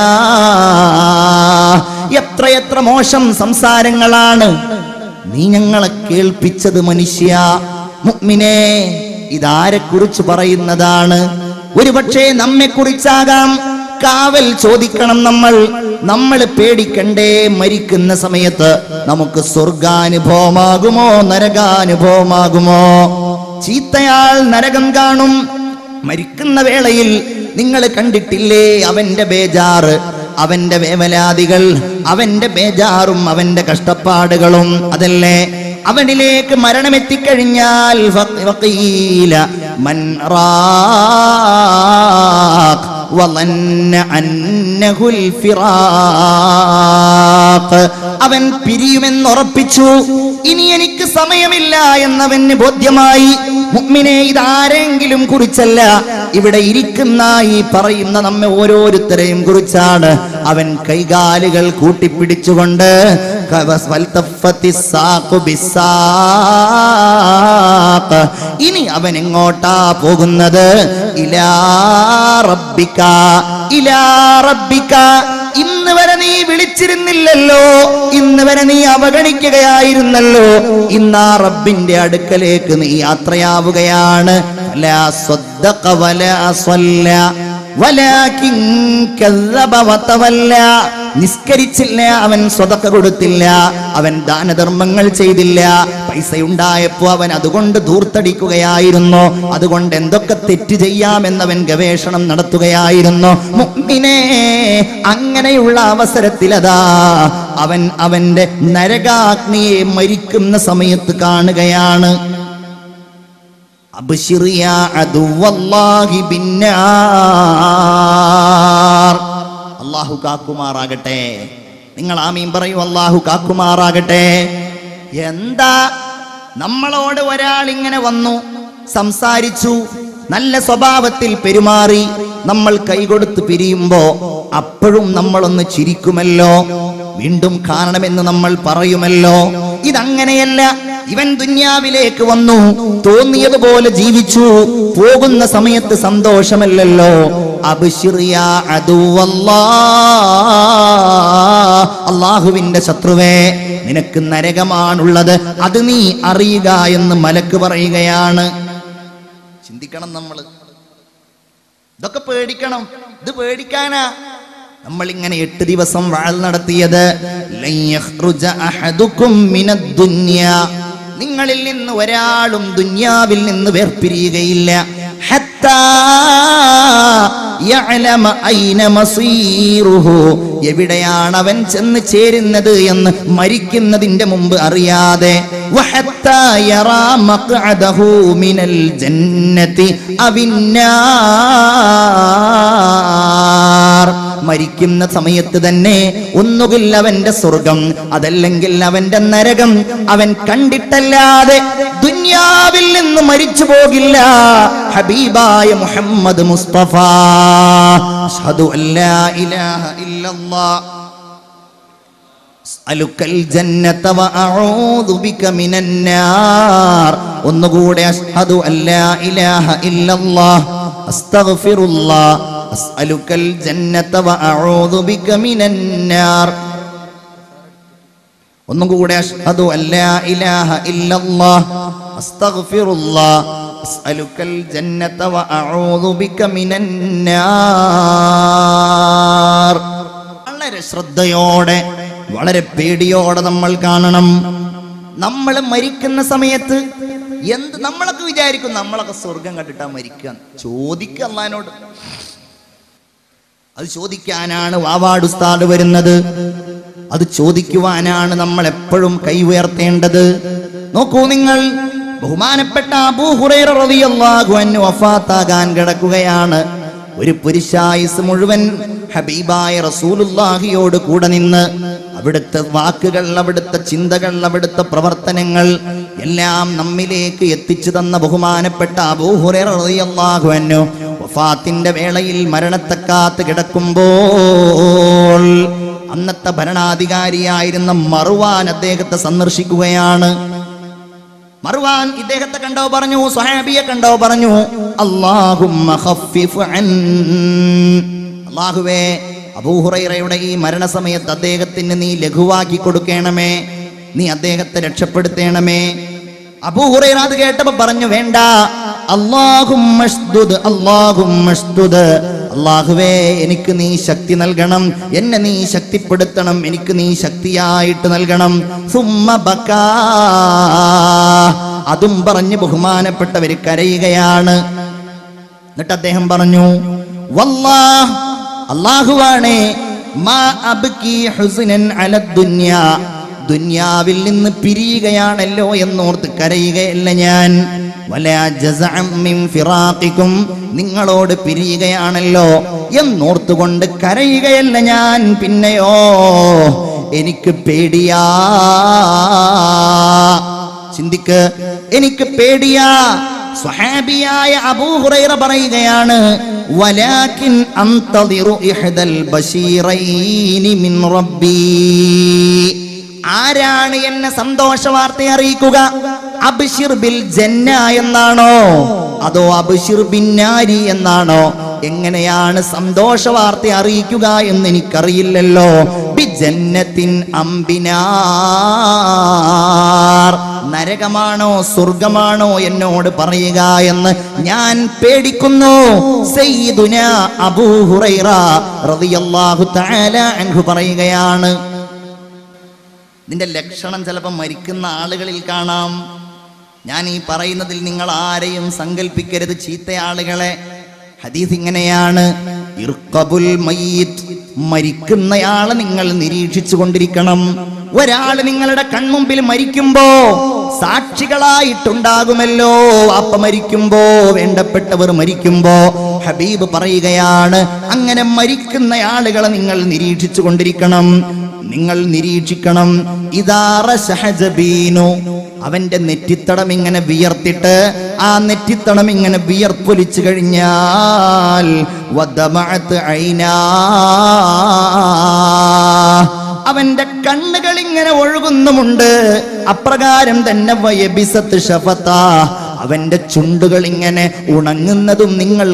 [SPEAKER 1] എത്രയെത്ര മോശം സംസാരങ്ങളാണ് നീ ഞങ്ങളെ കേൾപ്പിച്ചത് മനുഷ്യ മുഅ്മിനേ ഇതാരെ കുറിച്ച് പറയുന്നതാണ് ഒരുപക്ഷെ നമ്മെ കുറിച്ചാകാം കാവൽ ചോദിക്കണം നമ്മൾ നമ്മൾ പേടിക്കണ്ടേ മരിക്കുന്ന സമയത്ത് നമുക്ക് സ്വർഗാനുഭവമാകുമോ നരകാനുഭവമാകുമോ ചീത്തയാൾ നരകം കാണും മരിക്കുന്ന വേളയിൽ നിങ്ങൾ കണ്ടിട്ടില്ലേ അവന്റെ ബേജാറ് അവന്റെ വേവലാതികൾ അവന്റെ ബേജാറും അവന്റെ കഷ്ടപ്പാടുകളും അതല്ലേ അവനിലേക്ക് മരണം എത്തിക്കഴിഞ്ഞാൽ ഫ- വഖീല മൻ റാഖ് വളന്ന അന്നഹുൽ ഫിറാഖ് അവൻ പിരിയുമെന്നുറപ്പിച്ചു ഇനി എനിക്ക് സമയമില്ല എന്നവന് ബോധ്യമായി മുഅ്മിനെ ഇതാരെങ്കിലും കുറിച്ചല്ല ഇവിടെ ഇരിക്കുന്ന ഈ പറയുന്ന നമ്മെ ഓരോരുത്തരെയും കുറിച്ചാണ് അവൻ കൈകാലുകൾ കൂട്ടിപ്പിടിച്ചുകൊണ്ട് കവസ് വൽത്തഫത്തി സാഖു ബിസ്സാഖ്. ഇനി അവൻ എങ്ങോട്ടാ പോകുന്നത് ഇലാ റബ്ബിക ഇലാ റബ്ബിക ഇന്ന് വരെ നീ വിളിച്ചിരുന്നില്ലല്ലോ ഇന്ന് വരെ നീ അവഗണിക്കുകയായിരുന്നല്ലോ ഇന്നാ റബ്ബിന്റെ അടുക്കലേക്ക് നീ യാത്രയാവുകയാണ് ലാ സ്വദ്ദഖ വലാ സ്വല്ല വലാകിൻ കذب വതവല്ല നിസ്കരിച്ചില്ല അവൻ സ്വതക്ക കൊടുത്തില്ല അവൻ ദാനധർമ്മങ്ങൾ ചെയ്തില്ല പൈസ ഉണ്ടായപ്പോ അവൻ അതുകൊണ്ട് ധൂർത്തടിക്കുകയായിരുന്നു അതുകൊണ്ട് എന്തൊക്കെ തെറ്റ് ചെയ്യാമെന്നവൻ ഗവേഷണം നടത്തുകയായിരുന്നു മുഅ്മിനേ അങ്ങനെയുള്ള അവസരത്തിലതാ അവൻ അവന്റെ നരകാഗ്നിയെ മരിക്കുന്ന സമയത്ത് കാണുകയാണ് അബ്ശിർ യാ അദുവല്ലാഹി ബിന്നാർ അള്ളാഹു കാക്കുമാറാകട്ടെ നിങ്ങൾ ആമീൻ പറയൂ അള്ളാഹു കാക്കുമാറാകട്ടെ എന്താ നമ്മളോട് ഒരാൾ ഇങ്ങനെ വന്നു സംസാരിച്ചു നല്ല സ്വഭാവത്തിൽ പെരുമാറി നമ്മൾ കൈകൊടുത്ത് പിരിയുമ്പോ അപ്പോഴും നമ്മളൊന്ന് ചിരിക്കുമല്ലോ വീണ്ടും കാണണമെന്ന് നമ്മൾ പറയുമല്ലോ ഇതങ്ങനെയല്ല ഇവൻ ദുന്യാവിലേക്ക് വന്നു തോന്നിയതുപോലെ ജീവിച്ചു പോകുന്ന സമയത്ത് സന്തോഷമല്ലല്ലോ അബ്ശിർ യാ അദുവല്ലാ. അള്ളാഹുവിന്റെ ശത്രുവേ നിനക്ക് നരകമാണുള്ളത് അത് നീ അറിയുക എന്ന് മലക്ക് പറയുകയാണ് ചിന്തിക്കണം നമ്മൾ ഇതൊക്കെ പേടിക്കണം ഇത് പേടിക്കാനാ നമ്മൾ ഇങ്ങനെ എട്ട് ദിവസം വാൾ നടത്തിയത് ലൻ യഖ്റുജ അഹദുക്കും മിനദ് ദുനിയ. നിങ്ങളിൽ നിന്ന് ഒരാളും ദുന്യാവിൽ നിന്ന് വേർപിരിയുകയില്ല ഹത്താ യഅലമ ഐന മസീറുഹു. എവിടെയാണ് അവൻ ചെന്ന് ചേരുന്നത് എന്ന് മരിക്കുന്നതിന്റെ മുമ്പ് അറിയാതെ വഹത്താ യറാ മഖ്അദഹു മിനൽ ജന്നതി അവിന്നാർ മരിക്കുന്ന സമയത്ത് തന്നെ ഒന്നുകിൽ അവന്റെ സ്വർഗം അതല്ലെങ്കിൽ അവന്റെ നരകം അവൻ കണ്ടിട്ടല്ലാതെ ദുന്യാവിൽ നിന്ന് മരിച്ചു പോകില്ല ഹബീബായ മുഹമ്മദ് മുസ്തഫ അഷ്ഹദു അല്ലാ ഇലാഹ ഇല്ലല്ലാഹ് അലുക്കൽ ജന്നത വഅഊദു ബിക മിനന്നാർ ഒന്നുകൂടെ അഷ്ഹദു അല്ലാ ഇലാഹ ഇല്ലല്ലാഹ് അസ്തഗ്ഫിറുല്ലാഹ് അസ്അലുക്കൽ ജന്നത വഅഊദു ബിക മിനന്നാർ ഒന്നുകൂടെ അഷ്ഹദു അല്ലാ ഇലാഹ ഇല്ലല്ലാഹ് അസ്തഗ്ഫിറുല്ലാഹ് അസ്അലുക്കൽ ജന്നത വഅഊദു ബിക മിനന്നാർ വളരെ ശ്രദ്ധയോടെ വളരെ പേടിയോടെ നമ്മൾ കാണണം നമ്മൾ മരിക്കുന്ന സമയത്ത് എന്ത് നമ്മളൊക്കെ വിചാരിക്കും നമ്മളൊക്കെ സ്വർഗം കണ്ടിട്ടാ മരിക്കുക ചോദിക്കുക അള്ളഹാനോട് അത് ചോദിക്കാനാണ് വാവാട് ഉസ്താദ് വരുന്നത് അത് ചോദിക്കുവാനാണ് നമ്മൾ എപ്പോഴും കൈ ഉയർത്തേണ്ടത് നോക്കൂ നിങ്ങൾ ബഹുമാനപ്പെട്ട അബൂ ഹുറൈറ റളിയല്ലാഹു അൻഹു വഫാത്താകാൻ കിടക്കുകയാണ് ഒരു പുരുഷായുസ് മുഴുവൻ ഹബീബായ റസൂലുള്ളാഹിയോട് കൂടെ നിന്ന് അവിടുത്തെ വാക്കുകൾ അവിടുത്തെ ചിന്തകൾ അവിടുത്തെ പ്രവർത്തനങ്ങൾ എല്ലാം നമ്മിലേക്ക് എത്തിച്ചു തന്ന ബഹുമാനപ്പെട്ട അബൂ ഹുറൈറ റളിയല്ലാഹു അൻഹു വഫാത്തിന്റെ വേളയിൽ മരണത്തെ കാത്ത് കിടക്കുമ്പോൾ അന്നത്തെ ഭരണാധികാരിയായിരുന്ന മറുവാൻ അദ്ദേഹത്തെ സന്ദർശിക്കുകയാണ് മറുവാൻ ഇദ്ദേഹത്തെ കണ്ടോ പറഞ്ഞു സ്വഹാബിയെ കണ്ടോ പറഞ്ഞു അല്ലാഹുമ്മ ഖഫിഫ് അൻ അല്ലാഹുവേ അബൂഹുറൈറയുടെ ഈ മരണസമയത്ത് അദ്ദേഹത്തിന് നീ ലഘുവാക്കി കൊടുക്കണമേ നീ അദ്ദേഹത്തെ രക്ഷപ്പെടുത്തേണമേ അബൂഹുറൈറ അത് കേട്ടപ്പോ പറഞ്ഞു വേണ്ട അള്ളാഹുമ്മഷ്ദുദ് അള്ളാഹുമ്മഷ്ദുദ് അള്ളാഹുവേ എനിക്ക് നീ ശക്തി നൽകണം എന്നെ നീ ശക്തിപ്പെടുത്തണം എനിക്ക് നീ ശക്തിയായിട്ട് നൽകണം സുമ്മ ബക്കാ അതും പറഞ്ഞ് ബഹുമാനപ്പെട്ടവര് കരയുകയാണ് എന്നിട്ട് അദ്ദേഹം പറഞ്ഞു വല്ലാഹ് അള്ളാഹുവാണേ മാ അബ്കി ഹുസ്നൻ അല ദുന്യാ ദുന്യാവിൽ നിന്ന് പിരിയുകയാണല്ലോ എന്നോർത്ത് കരയുകയല്ല ഞാൻ വലാ ജസഅം മിൻ ഫിറാഖിക്കും നിങ്ങളോട് പിരിയുകയാണല്ലോ എന്നോർത്തുകൊണ്ട് കരയുകയല്ല ഞാൻ പിന്നെയോ എനിക്ക് പേടിയാ ചിന്തിക്ക് എനിക്ക് പേടിയാ സ്വഹാബിയായ അബൂഹുറൈറ പറയുകയാണ് വലാകിൻ അന്തദിറു ഇഹ്ദൽ ബശീറൈനി മിൻ റബ്ബി ആരാണ് എന്നെ സന്തോഷ വാർത്ത അറിയിക്കുക അബ്ശിർ ബിൽ ജന്ന എന്നാണോ അതോ അബ്ശിർ ബിന്നാരി എന്നാണോ എങ്ങനെയാണ് സന്തോഷ വാർത്ത അറിയിക്കുക എന്ന് എനിക്കറിയില്ലല്ലോ ബി ജന്നത്തിൻ അമ്പിനാർ നരകമാണോ സ്വർഗമാണോ എന്നോട് പറയുക എന്ന് ഞാൻ പേടിക്കുന്നു സയ്യിദുന അബൂ ഹുറൈറ റളിയല്ലാഹു തആല അൻഹു പറയുകയാണ് ഇതിന്റെ ലക്ഷണം ചിലപ്പോൾ മരിക്കുന്ന ആളുകളിൽ കാണാം ഞാൻ ഈ പറയുന്നതിൽ നിങ്ങൾ ആരെയും സങ്കല്പിക്കരുത് ചീത്ത ആളുകളെ ഹദീസ് ഇങ്ങനെയാണ് ഇർക്കബുൽ മയ്യിത്ത് മരിക്കുന്നയാളെ നിങ്ങൾ നിരീക്ഷിച്ചു കൊണ്ടിരിക്കണം ഒരാൾ നിങ്ങളുടെ കൺമുമ്പിൽ മരിക്കുമ്പോ സാക്ഷികളായിട്ടുണ്ടാകുമല്ലോ അപ്പ മരിക്കുമ്പോ വേണ്ടപ്പെട്ടവർ മരിക്കുമ്പോ ഹബീബ് പറയുകയാണ് അങ്ങനെ മരിക്കുന്ന ആളുകളെ നിങ്ങൾ നിരീക്ഷിച്ചു കൊണ്ടിരിക്കണം നിങ്ങൾ നിരീക്ഷിക്കണം ഇതാറ ഷഹജബീനു അവന്റെ നെറ്റിത്തടം ഇങ്ങനെ വിയർത്തിട്ട് ആ നെറ്റിത്തടം ഇങ്ങനെ വിയർപ്പൊലിച്ചു കഴിഞ്ഞാൽ വദമഅത്ത് ഐനാ അവന്റെ കണ്ണുകൾ ഇങ്ങനെ ഒഴുകുന്നുമുണ്ട് അപ്രകാരം തന്നെ വയബിസത്ത് ഷഫത്ത അവന്റെ ചുണ്ടുകൾ ഇങ്ങനെ ഉണങ്ങുന്നതും നിങ്ങൾ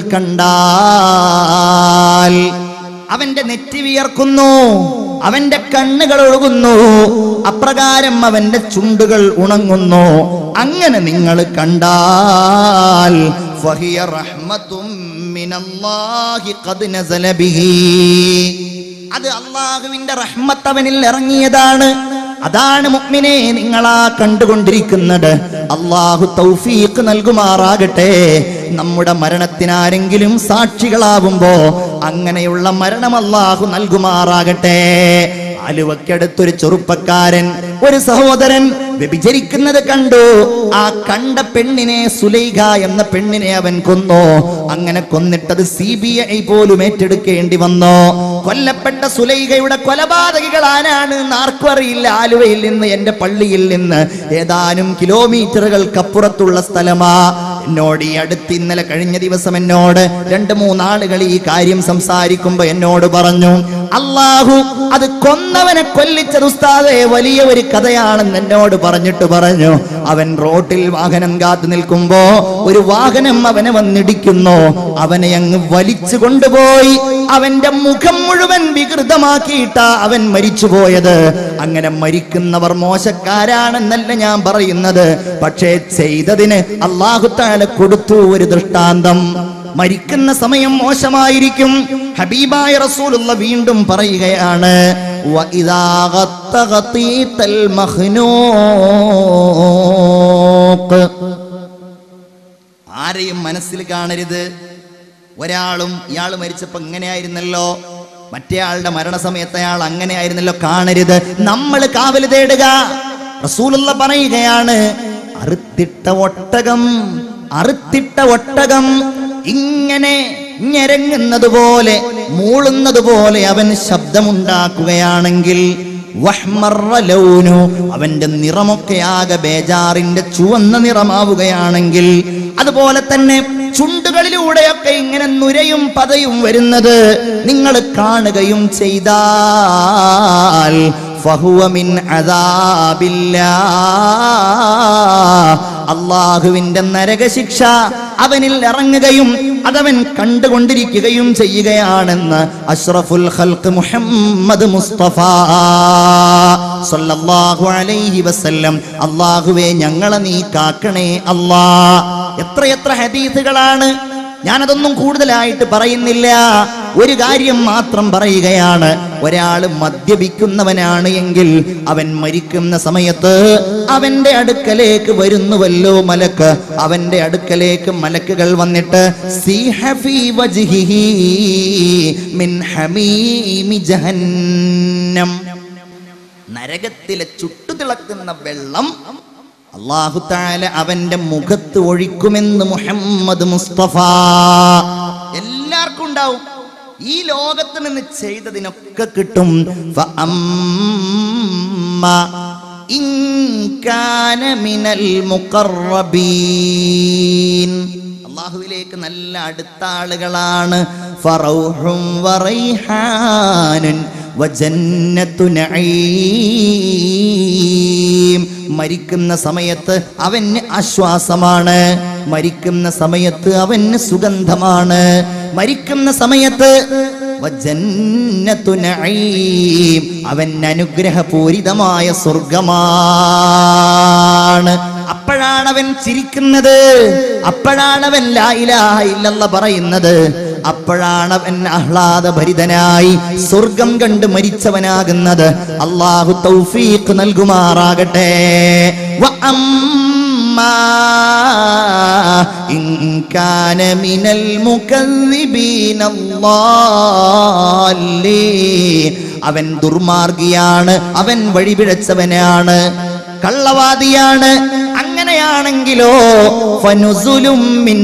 [SPEAKER 1] കണ്ടാൽ അവന്റെ നെറ്റി വിയർക്കുന്നു അവന്റെ കണ്ണുകൾ ഒഴുകുന്നു അപ്രകാരം അവന്റെ ചുണ്ടുകൾ ഉണങ്ങുന്നു അങ്ങനെ നിങ്ങൾ കണ്ടാൽ ഫഹിയ റഹ്മത്തും മിനല്ലാഹി ഖദ് നസല ബിഹി അത് അള്ളാഹുവിന്റെ റഹ്മത്ത് അവനിൽ ഇറങ്ങിയതാണ് അതാണ് മുഅ്മിനെ നിങ്ങളാ കണ്ടുകൊണ്ടിരിക്കുന്നത് അള്ളാഹു തൗഫീഖ് നൽകുമാറാകട്ടെ നമ്മുടെ മരണത്തിനാരെങ്കിലും സാക്ഷികളാവുമ്പോ അങ്ങനെയുള്ള മരണം അള്ളാഹു നൽകുമാറാകട്ടെ ആലുവക്കടുത്തൊരു ചെറുപ്പക്കാരൻ ഒരു സഹോദരൻ വ്യഭിചരിക്കുന്നത് കണ്ടു ആ കണ്ട പെണ്ണിനെ സുലൈഖ എന്ന പെണ്ണിനെ അവൻ കൊന്നു അങ്ങനെ കൊന്നിട്ടത് സി ബി ഐ പോലും ഏറ്റെടുക്കേണ്ടി വന്നു കൊല്ലപ്പെട്ട സുലൈഖയുടെ കൊലപാതകികൾ ആരാണ് ആർക്കും അറിയില്ല ആലുവയിൽ നിന്ന് എന്റെ പള്ളിയിൽ നിന്ന് ഏതാനും കിലോമീറ്ററുകൾക്കപ്പുറത്തുള്ള സ്ഥലമാ എന്നോട് ഈ അടുത്ത് ഇന്നലെ കഴിഞ്ഞ ദിവസം എന്നോട് രണ്ട് മൂന്നാളുകൾ ഈ കാര്യം സംസാരിക്കുമ്പോ എന്നോട് പറഞ്ഞു അള്ളാഹു അത് കൊന്നവനെ കൊല്ലിച്ചത് ഉസ്താദെ വലിയ ഒരു കഥയാണെന്ന് എന്നോട് പറഞ്ഞിട്ട് പറഞ്ഞു അവൻ റോട്ടിൽ വാഹനം കാത്തു നിൽക്കുമ്പോ ഒരു വാഹനം അവനെ വന്നിടിക്കുന്നു അവനെ അങ്ങ് വലിച്ചു കൊണ്ടുപോയി അവന്റെ മുഖം മുഴുവൻ വികൃതമാക്കിയിട്ട അവൻ മരിച്ചുപോയത് അങ്ങനെ മരിക്കുന്നവർ മോശക്കാരാണെന്നല്ല ഞാൻ പറയുന്നത് പക്ഷേ ചെയ്തതിന് അള്ളാഹുത്താല കൊടുത്തു ഒരു ദൃഷ്ടാന്തം മരിക്കുന്ന സമയം മോശമായിരിക്കും ഹബീബായ റസൂലുള്ള വീണ്ടും പറയുകയാണ് وَإِذَا غَطَّ غَطِيتَ الْمَخْنُوقِ ആരെയും മനസ്സിൽ കാണരുത് ഒരാളും ഇയാൾ മരിച്ചപ്പോ ഇങ്ങനെയായിരുന്നല്ലോ മറ്റേയാളുടെ മരണസമയത്ത് അയാൾ അങ്ങനെയായിരുന്നല്ലോ കാണരുത് നമ്മൾ കാവല് തേടുക റസൂലുള്ള പറയുകയാണ് അറുത്തിട്ട ഒട്ടകം അറുത്തിട്ട ഒട്ടകം ഇങ്ങനെ ഞെരങ്ങുന്നത് പോലെ മൂളുന്നത് പോലെ അവൻ ശബ്ദമുണ്ടാക്കുകയാണെങ്കിൽ വഹ്മറ ലൗനു അവന്റെ നിറമൊക്കെ ആകെ ബേജാറിന്റെ ചുവന്ന നിറമാവുകയാണെങ്കിൽ അതുപോലെ തന്നെ ചുണ്ടുകളിലൂടെയൊക്കെ ഇങ്ങനെ നുരയും പതയും വരുന്നത് നിങ്ങൾ കാണുകയും ചെയ്താൽ ഫഹുവ മിൻ അദാബില്ലാ അള്ളാഹുവിന്റെ നരകശിക്ഷ അവനിൽ ഇറങ്ങുകയും അതവൻ കണ്ടുകൊണ്ടിരിക്കുകയും ചെയ്യുകയാണെന്ന് അഷ്റഫുൽ ഖൽഖ് മുഹമ്മദ് മുസ്തഫ സല്ലല്ലാഹു അലൈഹി വസല്ലം അള്ളാഹുവേ ഞങ്ങളെ നീ കാക്കണേ അല്ലാ എത്രയെത്ര ഹദീസുകളാണ് ഞാനതൊന്നും കൂടുതലായിട്ട് പറയുന്നില്ല ഒരു കാര്യം മാത്രം പറയുകയാണ് ഒരാൾ മദ്യപിക്കുന്നവനാണ് എങ്കിൽ അവൻ മരിക്കുന്ന സമയത്ത് അവന്റെ അടുക്കലേക്ക് വരുന്നുവല്ലോ മലക്ക് അവന്റെ അടുക്കലേക്ക് മലക്കുകൾ വന്നിട്ട് "സീഹ ഫീ വജ്ഹിഹി മിൻ ഹമീമി ജഹന്നം നരകത്തിലെ ചുട്ടുതിളക്കുന്ന വെള്ളം അള്ളാഹു താല അവന്റെ മുഖത്ത് ഒഴിക്കുമെന്ന് മുഹമ്മദ് മുസ്തഫ എല്ലാവർക്കും ഉണ്ടാവും ഈ ലോകത്ത് നിന്ന് ചെയ്തതിനൊക്കെ കിട്ടും ഫഅമ്മ ഇൻ കാന മിനൽ മുഖറബീൻ അള്ളാഹുവിലേക്ക് നല്ല അടുത്ത ആളുകളാണ് ഫറൗഹും വറൈഹാനുൻ വജന്നത്തു നഈം മരിക്കുന്ന സമയത്ത് അവന് ആശ്വാസമാണ് മരിക്കുന്ന സമയത്ത് അവന് സുഗന്ധമാണ് മരിക്കുന്ന സമയത്ത് വജന്നത്തു നഈം അവൻ അനുഗ്രഹപൂരിതമായ സ്വർഗമാണ് അപ്പോഴാണ് അവൻ ചിരിക്കുന്നത് അപ്പോഴാണ് അവൻ ലാ ഇലാഹ ഇല്ലല്ല പറയുന്നത് അപ്പോഴാണ് അവൻ ആഹ്ലാദഭരിതനായി സ്വർഗം കണ്ട് മരിച്ചവനാകുന്നത് അള്ളാഹു തൗഫീഖ് നൽകുമാറാകട്ടെ വഅമ്മാ ഇൻ കാന മിനൽ മുകദ്ദിബീന അല്ലാലീൻ. അവൻ ദുർമാർഗിയാണ് അവൻ വഴിപിഴച്ചവനാണ് കള്ളവാദിയാണ് അങ്ങനെയാണെങ്കിലോ ഫനുസുലും മിൻ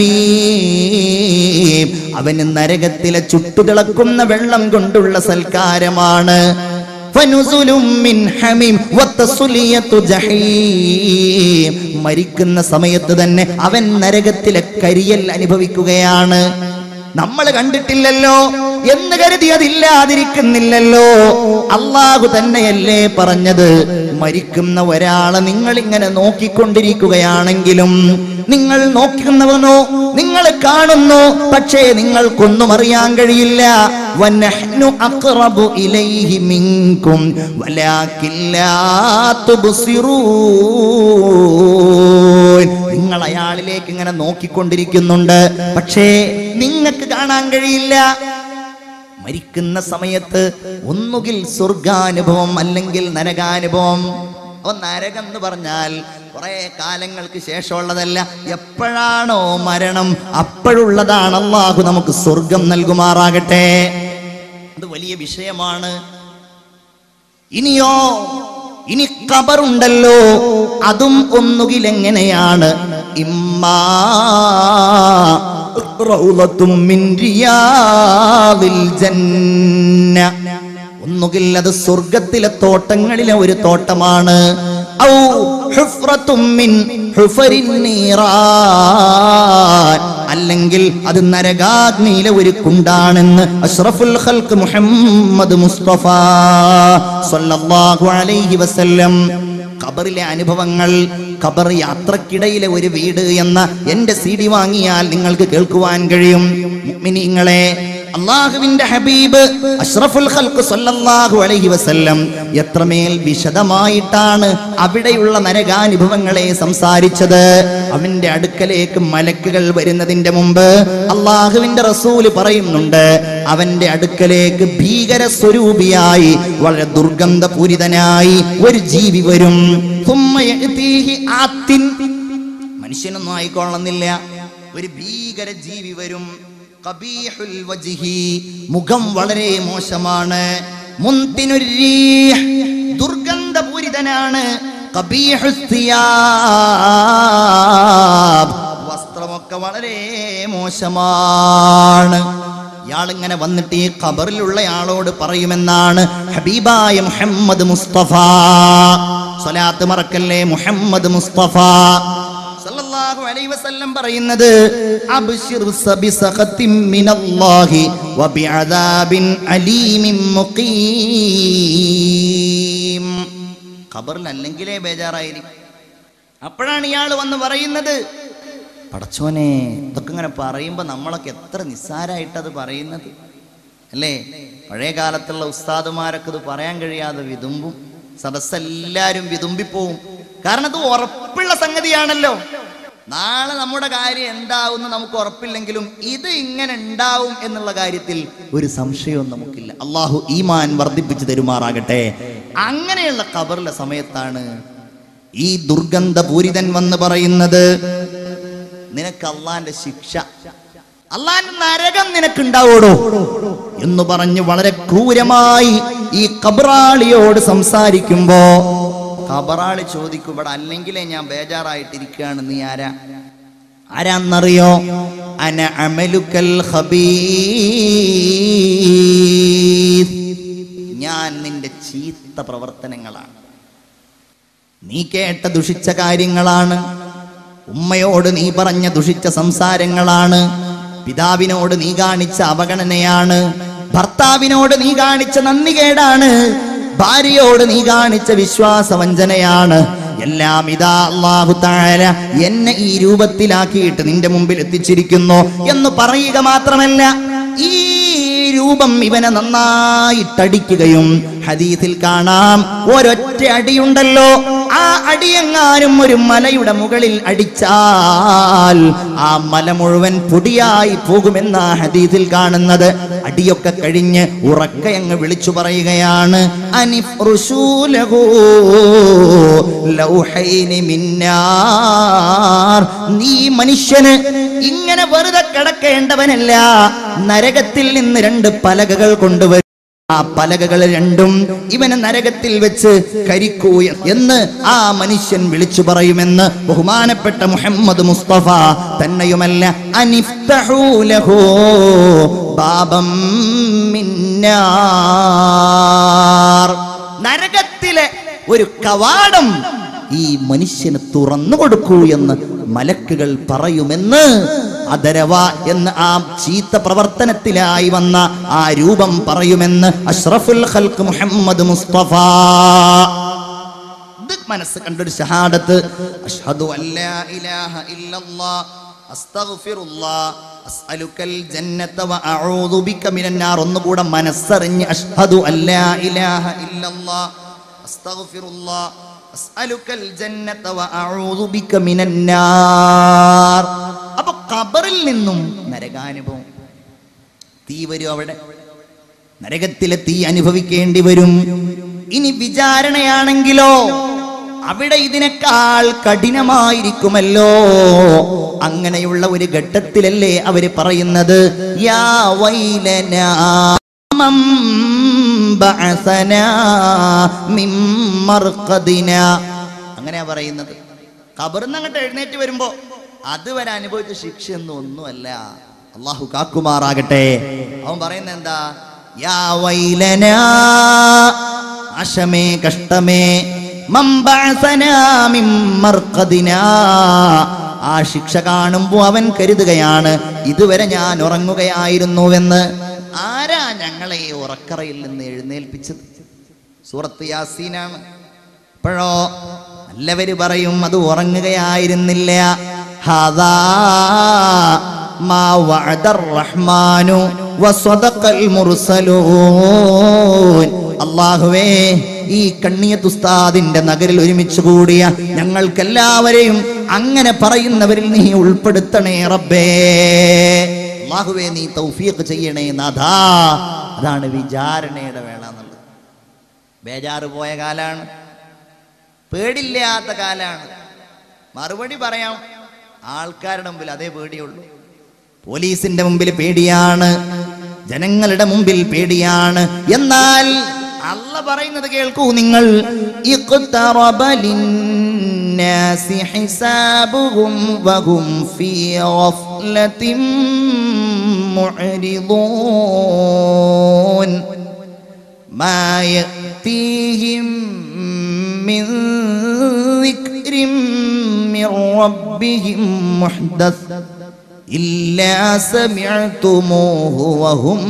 [SPEAKER 1] ഹമീം അവന് നരകത്തിലെ ചുട്ടുതിളക്കുന്ന വെള്ളം കൊണ്ടുള്ള സൽക്കാരമാണ് ഫനുസുലും മിൻ ഹമീം വത്തസുലിയത്തു ജഹീം മരിക്കുന്ന സമയത്ത് തന്നെ അവൻ നരകത്തിലെ കരിയൽ അനുഭവിക്കുകയാണ് നമ്മൾ കണ്ടിട്ടില്ലല്ലോ എന്ന് കരുതി അതില്ലാതിരിക്കുന്നില്ലല്ലോ അള്ളാഹു തന്നെയല്ലേ പറഞ്ഞത് മരിക്കുന്ന ഒരാളെ നിങ്ങൾ ഇങ്ങനെ നോക്കിക്കൊണ്ടിരിക്കുകയാണെങ്കിലും നിങ്ങൾ നോക്കുന്നവനോ നിങ്ങൾ കാണുന്നു പക്ഷേ നിങ്ങൾക്കൊന്നും അറിയാൻ കഴിയില്ല വനഹ്നു അഖ്റബു ഇലൈഹി മിൻകും വലാകിൻ ലാ തുബ്സിറൂൻ നിങ്ങൾ അയാളിലേക്ക് ഇങ്ങനെ നോക്കിക്കൊണ്ടിരിക്കുന്നുണ്ട് പക്ഷേ നിങ്ങൾക്ക് കാണാൻ കഴിയില്ല മരിക്കുന്ന സമയത്ത് ഒന്നുകിൽ സ്വർഗാനുഭവം അല്ലെങ്കിൽ നരകാനുഭവം അപ്പൊ നരകം എന്ന് പറഞ്ഞാൽ കുറെ കാലങ്ങൾക്ക് ശേഷമുള്ളതല്ല എപ്പോഴാണോ മരണം അപ്പോഴുള്ളതാണ് അള്ളാഹു നമുക്ക് സ്വർഗം നൽകുമാറാകട്ടെ അത് വലിയ വിഷയമാണ് ഇനിയോ ഇനി കബറുണ്ടല്ലോ അതും ഒന്നുകിൽ എങ്ങനെയാണ് ഇമ്മാ റൗളത്തും മിൻ റിയാദിൽ ജന്ന ഒന്നുകിൽ അത് സ്വർഗത്തിലെ തോട്ടങ്ങളിലെ ഒരു തോട്ടമാണ് ഔ ഹുഫ്റത്തും മിൻ ഹുഫരിൻ നീറാൻ. അല്ലെങ്കിൽ അത് നരകാഗ്നിയിലെ ഒരു കുണ്ടാണെന്ന് അഷ്റഫുൽ ഖൽക്ക് മുഹമ്മദ് മുസ്തഫ സല്ലല്ലാഹു അലൈഹി വസല്ലം ഖബറിലെ അനുഭവങ്ങൾ ഖബർ യാത്രക്കിടയിലെ ഒരു വീട് എന്ന എന്റെ സി ഡി വാങ്ങിയാൽ നിങ്ങൾക്ക് കേൾക്കുവാൻ കഴിയും മുഅ്മിനീങ്ങളെ അള്ളാഹുവിന്റെ ഹബീബ് അഷ്റഫുൽ ഖൽക്ക് സല്ലല്ലാഹു അലൈഹി വസല്ലം എത്രമേൽ വിശദമായിട്ടാണ് അവിടെയുള്ള നരകാനുഭവങ്ങളെ സംസാരിച്ചത് അവന്റെ അടുക്കലേക്ക് മലക്കുകൾ വരുന്നതിന്റെ മുമ്പ് അള്ളാഹുവിന്റെ റസൂല് പറയുന്നുണ്ട് അവന്റെ അടുക്കലേക്ക് ഭീകര സ്വരൂപിയായി വളരെ ദുർഗന്ധപൂരിതനായി ഒരു ജീവി വരും ثم يأتيه آتٍ. മനുഷ്യനൊന്നും ആയിക്കൊള്ളുന്നില്ല ഒരു ഭീകര ജീവി വരും ഖബീഹുൽ വജ്ഹി. മുഖം വളരെ മോശമാണ് മുന്തിനുർ റീഹ്. ദുർഗന്ധപൂരിതനാണ് ഖബീഹുസ് സിയാബ്. വസ്ത്രമൊക്കെ വളരെ മോശമാണ് ഇയാളിങ്ങനെ വന്നിട്ട് ഈ ഖബറിലുള്ള ആളോട് പറയുമെന്നാണ് ഹബീബായ മുഹമ്മദ് മുസ്തഫ സ്വലാത്ത് മറക്കല്ലേ മുഹമ്മദ് മുസ്തഫ സല്ലല്ലാഹു അലൈഹി വസല്ലം പറയുന്നത് അബ്ശിർ സബിസഖത്തിൻ മിനല്ലാഹി വബിഅദാബിൻ അലീമിൻ മുഖീം ഖബറിൽ അല്ലെങ്കിലേ ബേജാറായിരിക്കും അപ്പോഴാണ് ഇയാൾ വന്ന് പറയുന്നത് പടച്ചോനെ ഇതൊക്കെ ഇങ്ങനെ പറയുമ്പോൾ നമ്മളൊക്കെ എത്ര നിസ്സാരായിട്ടത് പറയുന്നത് അല്ലേ പഴയ കാലത്തുള്ള ഉസ്താദുമാരൊക്കെ ഇത് പറയാൻ കഴിയാതെ വിതുമ്പും സദസ്സെല്ലാരും വിതുമ്പിപ്പോവും കാരണം അത് ഉറപ്പുള്ള സംഗതിയാണല്ലോ നാളെ നമ്മുടെ കാര്യം എന്താവും എന്ന് നമുക്ക് ഉറപ്പില്ലെങ്കിലും ഇത് ഇങ്ങനെ ഉണ്ടാവും എന്നുള്ള കാര്യത്തിൽ ഒരു സംശയവും നമുക്കില്ല അള്ളാഹു ഈമാൻ വർദ്ധിപ്പിച്ചു തരുമാറാകട്ടെ അങ്ങനെയുള്ള ഖബറിലെ സമയത്താണ് ഈ ദുർഗന്ധപൂരിതൻ വന്ന് പറയുന്നത് നിനക്ക് അള്ളാന്റെ ശിക്ഷ അള്ളാന്റെ നരകം നിനക്കുണ്ടാവോടോ എന്ന് പറഞ്ഞ് വളരെ ക്രൂരമായി ഈ കബറാളിയോട് സംസാരിക്കുമ്പോ കബറാളി ചോദിക്കും ഇവിടെ അല്ലെങ്കിലേ ഞാൻ ബേജാറായിട്ടിരിക്കുകയാണ് നീ ആരാ ആരാന്നറിയോ അന അമലുക്കൽ ഖബീസ് ഞാൻ നിന്റെ ചീത്ത പ്രവർത്തനങ്ങളാണ് നീ കേട്ട ദുഷിച്ച കാര്യങ്ങളാണ് ഉമ്മയോട് നീ പറഞ്ഞ ദുഷിച്ച സംസാരങ്ങളാണ് പിതാവിനോട് നീ കാണിച്ച അവഗണനയാണ് ഭർത്താവിനോട് നീ കാണിച്ച നന്ദികേടാണ് ഭാര്യയോട് നീ കാണിച്ച വിശ്വാസവഞ്ചനയാണ് എല്ലാം ഇതാ അള്ളാഹു താര എന്നെ ഈ രൂപത്തിലാക്കിയിട്ട് നിന്റെ മുമ്പിൽ എത്തിച്ചിരിക്കുന്നു എന്ന് പറയുക മാത്രമല്ല ഈ രൂപം ഇവനെ നന്നായിട്ടടിക്കുകയും ഹദീസിൽ കാണാം ഒരൊറ്റ അടിയുണ്ടല്ലോ ആ അടിയെങ്ങാനും ഒരു മലയുടെ മുകളിൽ അടിച്ചാൽ ആ മല മുഴുവൻ പൊടിയായി പോകുമെന്ന ഹദീസിൽ കാണുന്നത് അടിയൊക്കെ കഴിഞ്ഞ് ഉറക്കെ അങ്ങ് വിളിച്ചു പറയുകയാണ് അനിഫ്റുശൂലഹു ലൗഹൈനി മിന്നാർ നീ മനുഷ്യന് ഇങ്ങനെ വെറുതെ കിടക്കേണ്ടവനല്ല നരകത്തിൽ നിന്ന് രണ്ട് പലകകൾ കൊണ്ടുവരും ആ പലകകൾ രണ്ടും ഇവനെ നരകത്തിൽ വെച്ച് കരിക്കൂ എന്ന് ആ മനുഷ്യൻ വിളിച്ചു പറയുമെന്ന് ബഹുമാനപ്പെട്ട മുഹമ്മദ് മുസ്തഫ തന്നെയുമല്ല അനിഫ്തഹൂ ലഹു ബാബം മിന്നാർ നരകത്തിലെ ഒരു കവാടം ഈ മനുഷ്യന് തുറന്നു കൊടുക്കൂ എന്ന് മലക്കുകൾ പറയുമെന്ന് അദരവ എന്ന് ആ ചീത്ത പ്രവർത്തനത്തിലായി വന്ന ആ രൂപം പറയുമെന്ന് അഷ്റഫുൽ ഖൽക്ക് മുഹമ്മദ് മുസ്തഫ ഇത് മനസ്സ് കണ്ടൊരു ഷഹാദത്ത് അഷ്ഹദു അല്ലാ ഇലാഹ ഇല്ലല്ലാഹ് അസ്തഗ്ഫിറുല്ലാഹ് അസ്അലുക്കൽ ജന്നത വഅഊദു ബിക മിനൻ നാർ ഒന്നുകൂടെ മനസ്സറിഞ്ഞ് അഷ്ഹദു അല്ലാ ഇലാഹ ഇല്ലല്ലാഹ് അസ്തഗ്ഫിറുല്ലാഹ് അസ്അലുക്കൽ ജന്നത വഅഊദു ബിക മിനൻ നാർ അപ്പോൾ ഖബറിൽ നിന്നും നരകാനുഭവം തീ വരും അവിടെ നരകത്തിലെ തീ അനുഭവിക്കേണ്ടി വരും ഇനി വിചാരണയാണെങ്കിലോ അവിടെ ഇതിനേക്കാൾ കഠിനമായിരിക്കുമല്ലോ അങ്ങനെയുള്ള ഒരു ഘട്ടത്തിലല്ലേ അവര് പറയുന്നത് യാ വൈലനാ മം ബഅസനാ മിൻ മർഖദിനാ. അങ്ങനെയാ പറയുന്നത് കബറിന്ന് അങ്ങോട്ട് എഴുന്നേറ്റ് വരുമ്പോ അതുവരെ അനുഭവിച്ച ശിക്ഷയൊന്നും ഒന്നുമല്ല അള്ളാഹു കാക്കുമാറാകട്ടെ അവൻ പറയുന്നത് എന്താ യാ വൈലനാ അശമേ കഷ്ടമേ മംബഅസനാ മിൻ മർഖദിനാ. ആ ശിക്ഷ കാണുമ്പോ അവൻ കരുതുകയാണ് ഇതുവരെ ഞാൻ ഉറങ്ങുകയായിരുന്നുവെന്ന് ആരാ ഞങ്ങളെ ഈ ഉറക്കറയിൽ നിന്ന് എഴുന്നേൽപ്പിച്ചത് സൂറത്ത് യാസീനാണ് ഇപ്പോഴോ നല്ലവര് പറയും അത് ഉറങ്ങുകയായിരുന്നില്ല ഹാദാ മാ വഅദർ റഹ്മാനു വസദഖൽ മുർസലൂൻ അല്ലാഹുവേ ഈ കണ്ണിയത്ത് ഉസ്താദിന്റെ നഗരിൽ ഒരുമിച്ച് കൂടിയ ഞങ്ങൾക്കെല്ലാവരെയും അങ്ങനെ പറയുന്നവരിൽ നീ ഉൾപ്പെടുത്തണേ റബ്ബേ അല്ലാഹുവേ നീ തൗഫീഖ് ചെയ്യണേ നാഥാ അതാണ് വിചാരണയുടെ വേള എന്നുള്ളത് ബേജാറ് പോയ കാലാണ് പേടില്ലാത്ത കാലാണ് മറുപടി പറയാം ആൾക്കാരുടെ മുമ്പിൽ അതേ പേടിയുള്ളൂ പോലീസിന്റെ മുമ്പിൽ പേടിയാണ് ജനങ്ങളുടെ മുമ്പിൽ പേടിയാണ് എന്നാൽ അല്ല പറയുന്നത് കേൾക്കൂ നിങ്ങൾ ഇഖ്തറബ ലിന്നാസി ഹിസാബുഹും വഹും ഫീ ഗഫ്ലത്തിൻ മുഅ്രിദൂൻ ما يأتيهم من ذكر من ربهم محدث إلا سمعتموه وهم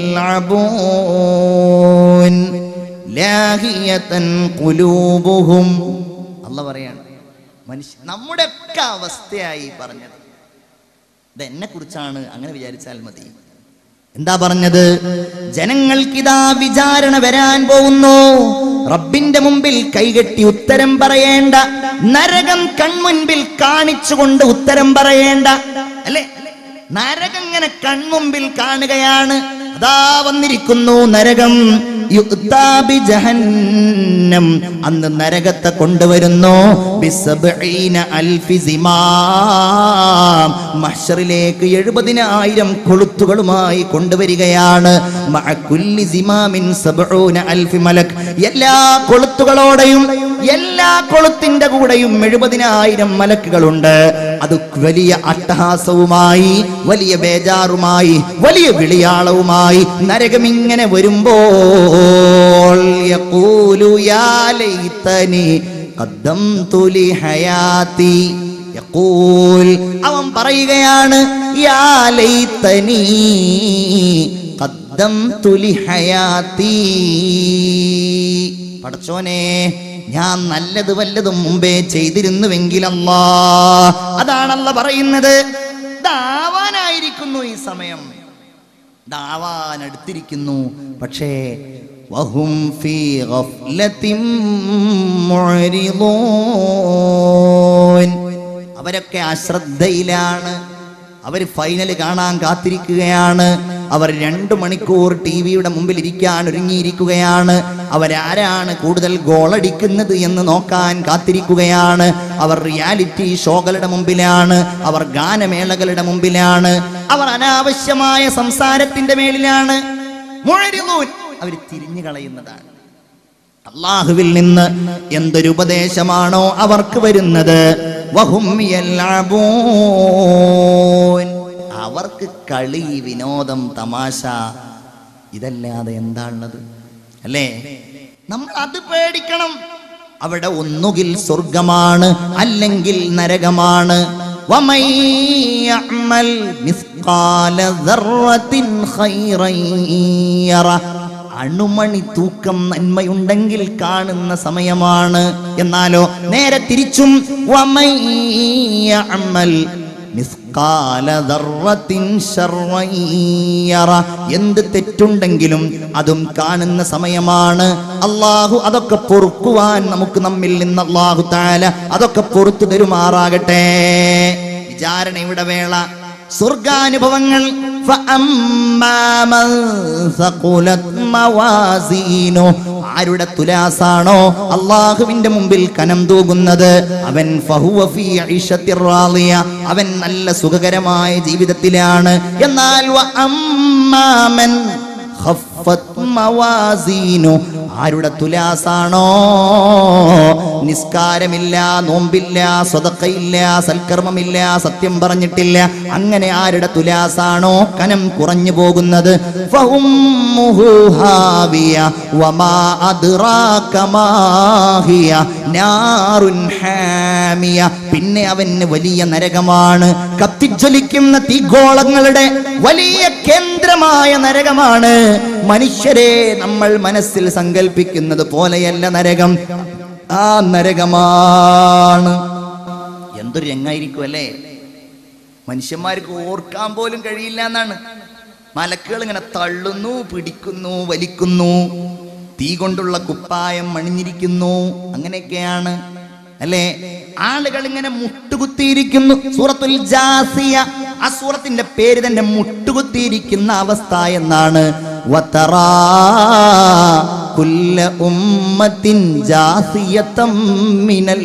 [SPEAKER 1] يلعبون لاهية قلوبهم الله പറയാണ് മനുഷ്യ നമ്മുടെ ഒക്കെ അവസ്ഥയായി പറഞ്ഞത് ഇത് എന്നെ കുറിച്ചാണ് അങ്ങനെ വിചാരിച്ചാൽ മതി എന്താ പറഞ്ഞത് ജനങ്ങൾക്കിതാ വിചാരണ വരാൻ പോകുന്നു റബ്ബിന്റെ മുമ്പിൽ കൈകെട്ടി ഉത്തരം പറയേണ്ട നരകം കൺമുൻപിൽ കാണിച്ചുകൊണ്ട് ഉത്തരം പറയേണ്ട അല്ലേ നരകം ഇങ്ങനെ കൺമുമ്പിൽ കാണുകയാണ് അതാ വന്നിരിക്കുന്നു നരകം യുക്താ ബി ജഹന്നം അന്ന് നരകത്തെ കൊണ്ടുവരുന്നു ബിസബ്ഈന അൽഫി സിമാം മഹ്ശറിലേക്ക് എഴുപതിനായിരം കൊളുത്തുകളുമായി കൊണ്ടുവരികയാണ് മഅ കുല്ലി സിമാമിൻ സബ്ഊന അൽഫി മലക് എല്ലാ കൊളുത്തുകളോടെയും എല്ലാ കൊളുത്തിന്റെ കൂടെയും എഴുപതിനായിരം മലക്കുകളുണ്ട് അത് വലിയ അട്ടഹാസവുമായി വലിയ ബേജാറുമായി വലിയ വിളിയാളവുമായി നരകം ഇങ്ങനെ വരുമ്പോൾ യഖൂലു യാ ലൈതനി ഖദ്ദംതു ലി ഹയാതി യഖൂൽ അവൻ പറയുകയാണ് യാ ലൈതനി ഖദ്ദംതു ലി ഹയാതി പടച്ചോനെ ഞാൻ നല്ലത് വല്ലതും മുമ്പേ ചെയ്തിരുന്നുവെങ്കിലല്ലാ അതാണല്ല പറയുന്നത് ദാവാനായിരിക്കുന്നു ഈ സമയം ദാവാൻ അടുത്തിരിക്കുന്നു പക്ഷേ വഹും ഫീ ഗഫ്ലത്തിൻ മുഅ്രിദൂൻ അവരൊക്കെ അശ്രദ്ധയിലാണ് അവർ ഫൈനൽ കാണാൻ കാത്തിരിക്കുകയാണ് അവർ രണ്ടു മണിക്കൂർ ടി വിയുടെ മുമ്പിൽ ഇരിക്കാൻ ഒരുങ്ങിയിരിക്കുകയാണ് അവരാരാണ് കൂടുതൽ ഗോളടിക്കുന്നത് എന്ന് നോക്കാൻ കാത്തിരിക്കുകയാണ് അവർ റിയാലിറ്റി ഷോകളുടെ മുമ്പിലാണ് അവർ ഗാനമേളകളുടെ മുമ്പിലാണ് അവർ അനാവശ്യമായ സംസാരത്തിന്റെ മേളിലാണ് മുഴരിലൂൻ അവർ തിരിഞ്ഞു കളയുന്നതാണ് അള്ളാഹുവിൽ നിന്ന് എന്തൊരു ഉപദേശമാണോ അവർക്ക് വരുന്നത് വഹും യൽഅബൂൻ. അവർക്ക് കളി വിനോദം തമാശ ഇതല്ലാതെ എന്താണുള്ളത് അല്ലേ നമ്മൾ അത് പേടിക്കണം അവിടെ ഒന്നുകിൽ സ്വർഗമാണ് അല്ലെങ്കിൽ നരകമാണ് ومن يعمل مثقال ذرة خيرا يره അണുമണി തൂക്കം നന്മയുണ്ടെങ്കിൽ കാണുന്ന സമയമാണ് എന്നാലോ നേരെ തിരിച്ചും വമൻ യഅമൽ മിസ്കാല ദർറത്തിൻ ശർറൻ യറ. എന്ത് തെറ്റുണ്ടെങ്കിലും അതും കാണുന്ന സമയമാണ് അള്ളാഹു അതൊക്കെ പൊറുക്കുവാൻ നമുക്ക് നമ്മിൽ നിന്ന് അള്ളാഹു താല അതൊക്കെ പൊറത്തു തരുമാറാകട്ടെ വിചാരണയുടെ വേള സ്വർഗാനുഭവങ്ങൾ فأما من ثقلت موازينه ആരുടെ തുലാസാണോ അള്ളാഹുവിന്റെ മുമ്പിൽ കനം തൂകുന്നത് അവൻ ഫഹുവ ഫീ ഐഷത്തിർ റാളിയ. അവൻ നല്ല സുഖകരമായ ജീവിതത്തിലാണ് എന്നാൽ വ അമ്മാ മൻ ഖഫ്ഫത് മവാസീനു. ആരുടെ തുലാസാണോ നിസ്കാരമില്ല നോമ്പില്ല സ്വതക്കയില്ല സൽക്കർമ്മമില്ല സത്യം പറഞ്ഞിട്ടില്ല അങ്ങനെ ആരുടെ തുലാസാണോ കനം കുറഞ്ഞു പോകുന്നത് ഫഉമ്മുഹു ഹാവിയ വമാ അദ്റാക മാ ഹിയ നാറുൻ ഹാമിയ പിന്നെ അവന് വലിയ നരകമാണ് കത്തിജ്വലിക്കുന്ന തീഗോളങ്ങളുടെ വലിയ കേന്ദ്രമായ നരകമാണ് മനുഷ്യരെ നമ്മൾ മനസ്സിൽ സങ്കല്പിക്കുന്നത് പോലെയല്ല നരകം ആ നരകമാണ് എന്തൊരു രംഗായിരിക്കും അല്ലേ മനുഷ്യന്മാർക്ക് ഓർക്കാൻ പോലും കഴിയില്ല എന്നാണ് മലക്കുകൾ ഇങ്ങനെ തള്ളുന്നു പിടിക്കുന്നു വലിക്കുന്നു തീ കൊണ്ടുള്ള കുപ്പായം മണിഞ്ഞിരിക്കുന്നു അങ്ങനെയൊക്കെയാണ് അല്ലേ ആളുകൾ ഇങ്ങനെ മുട്ടുകുത്തിയിരിക്കുന്നു സൂറത്തുൽ ജാസിയ ആ സൂറത്തിന്റെ പേര് തന്നെ മുട്ടുകുത്തിയിരിക്കുന്ന അവസ്ഥ എന്നാണ് വതറാ കുല്ല ഉമ്മത്തിൻ ജാസിയതം മിനൽ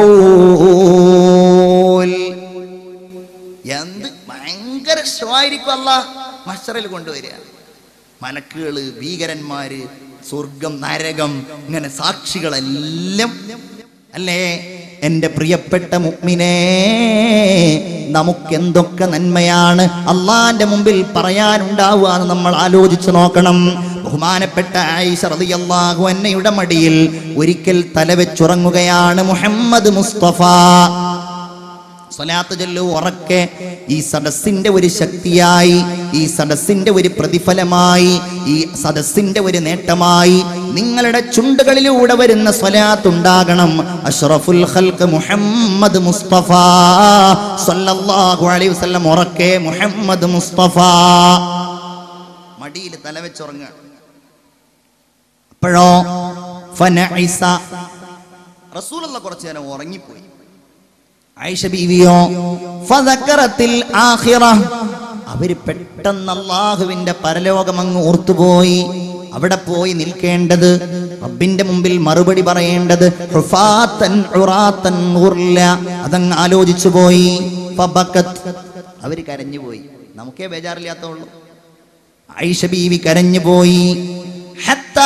[SPEAKER 1] ഹൗൽ എന്ത് ഭയങ്കര ഷോ ആയിരിക്കും അല്ല മഷറിൽ കൊണ്ടുവരിക മലക്കുകള് ഭീകരന്മാര് സ്വർഗം നരകം ഇങ്ങനെ സാക്ഷികളെല്ലാം അല്ലേ എന്റെ പ്രിയപ്പെട്ട മുഗ്മിനെ നമുക്ക് എന്തൊക്കെ നന്മയാണ് അള്ളാന്റെ മുമ്പിൽ പറയാനുണ്ടാവുക എന്ന് നമ്മൾ ആലോചിച്ചു നോക്കണം ബഹുമാനപ്പെട്ട ആയിഷ റളിയല്ലാഹു അന്നയുടെ മടിയിൽ ഒരിക്കൽ തലവെച്ചുറങ്ങുകയാണ് മുഹമ്മദ് മുസ്തഫ സ്വലാത്ത് ചൊല്ലു ഉറക്കെ ഈ സദസ്സിന്റെ ഒരു ശക്തിയായി ഈ സദസ്സിന്റെ ഒരു പ്രതിഫലമായി ഈ സദസ്സിന്റെ ഒരു നേട്ടമായി നിങ്ങളുടെ ചുണ്ടുകളിലൂടെ വരുന്ന സ്വലാത്ത് ഉണ്ടാകണം അഷ്റഫുൽ ഖൽഖ് മുഹമ്മദ് മുസ്തഫ സല്ലല്ലാഹു അലൈഹി വസല്ലം ഉറക്കെ മുഹമ്മദ് മുസ്തഫ മടിയിൽ തല വെച്ചുറങ്ങുക അപ്പോഴോ ഫനഇസ റസൂലുള്ള കുറച്ചു നേരം ഉറങ്ങിപ്പോയി ആയിഷ ബീവിയോ ഫദക്കറത്തിൽ ആഖിറ അവര് പെട്ടെന്ന് അള്ളാഹുവിന്റെ പരലോകം അങ്ങ് ഓർത്തുപോയി അവിടെ പോയി നിൽക്കേണ്ടത് റബ്ബിന്റെ മുമ്പിൽ മറുപടി പറയേണ്ടത് ഹുഫാത്തൻ ഉറാത്തൻ ഉർല അതങ്ങ് ആലോചിച്ചു പോയി ഫബക്കത്ത് അവര് കരഞ്ഞുപോയി നമുക്കേ ബേജാറില്ലാത്തുള്ളൂ ആയിഷ ബീവി കരഞ്ഞുപോയി ഹത്താ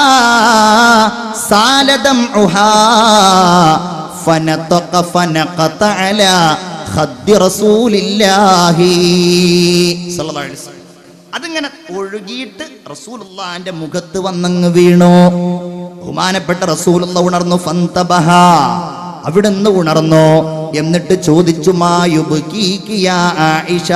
[SPEAKER 1] സാലദം فنطق فنقط على خد رسول الله صلى الله عليه وسلم അതിങ്ങനെ ഒഴുകിയിട്ട് റസൂലുള്ളാന്റെ മുഖത്ത് വന്നങ്ങ് വീണു ബഹുമാനപ്പെട്ട റസൂലുള്ള ഉണർന്നു ഫന്തബഹ അവിടുന്ന് ഉണർന്നു എന്നിട്ട് ചോദിച്ചു മായുബിയ ആയിഷ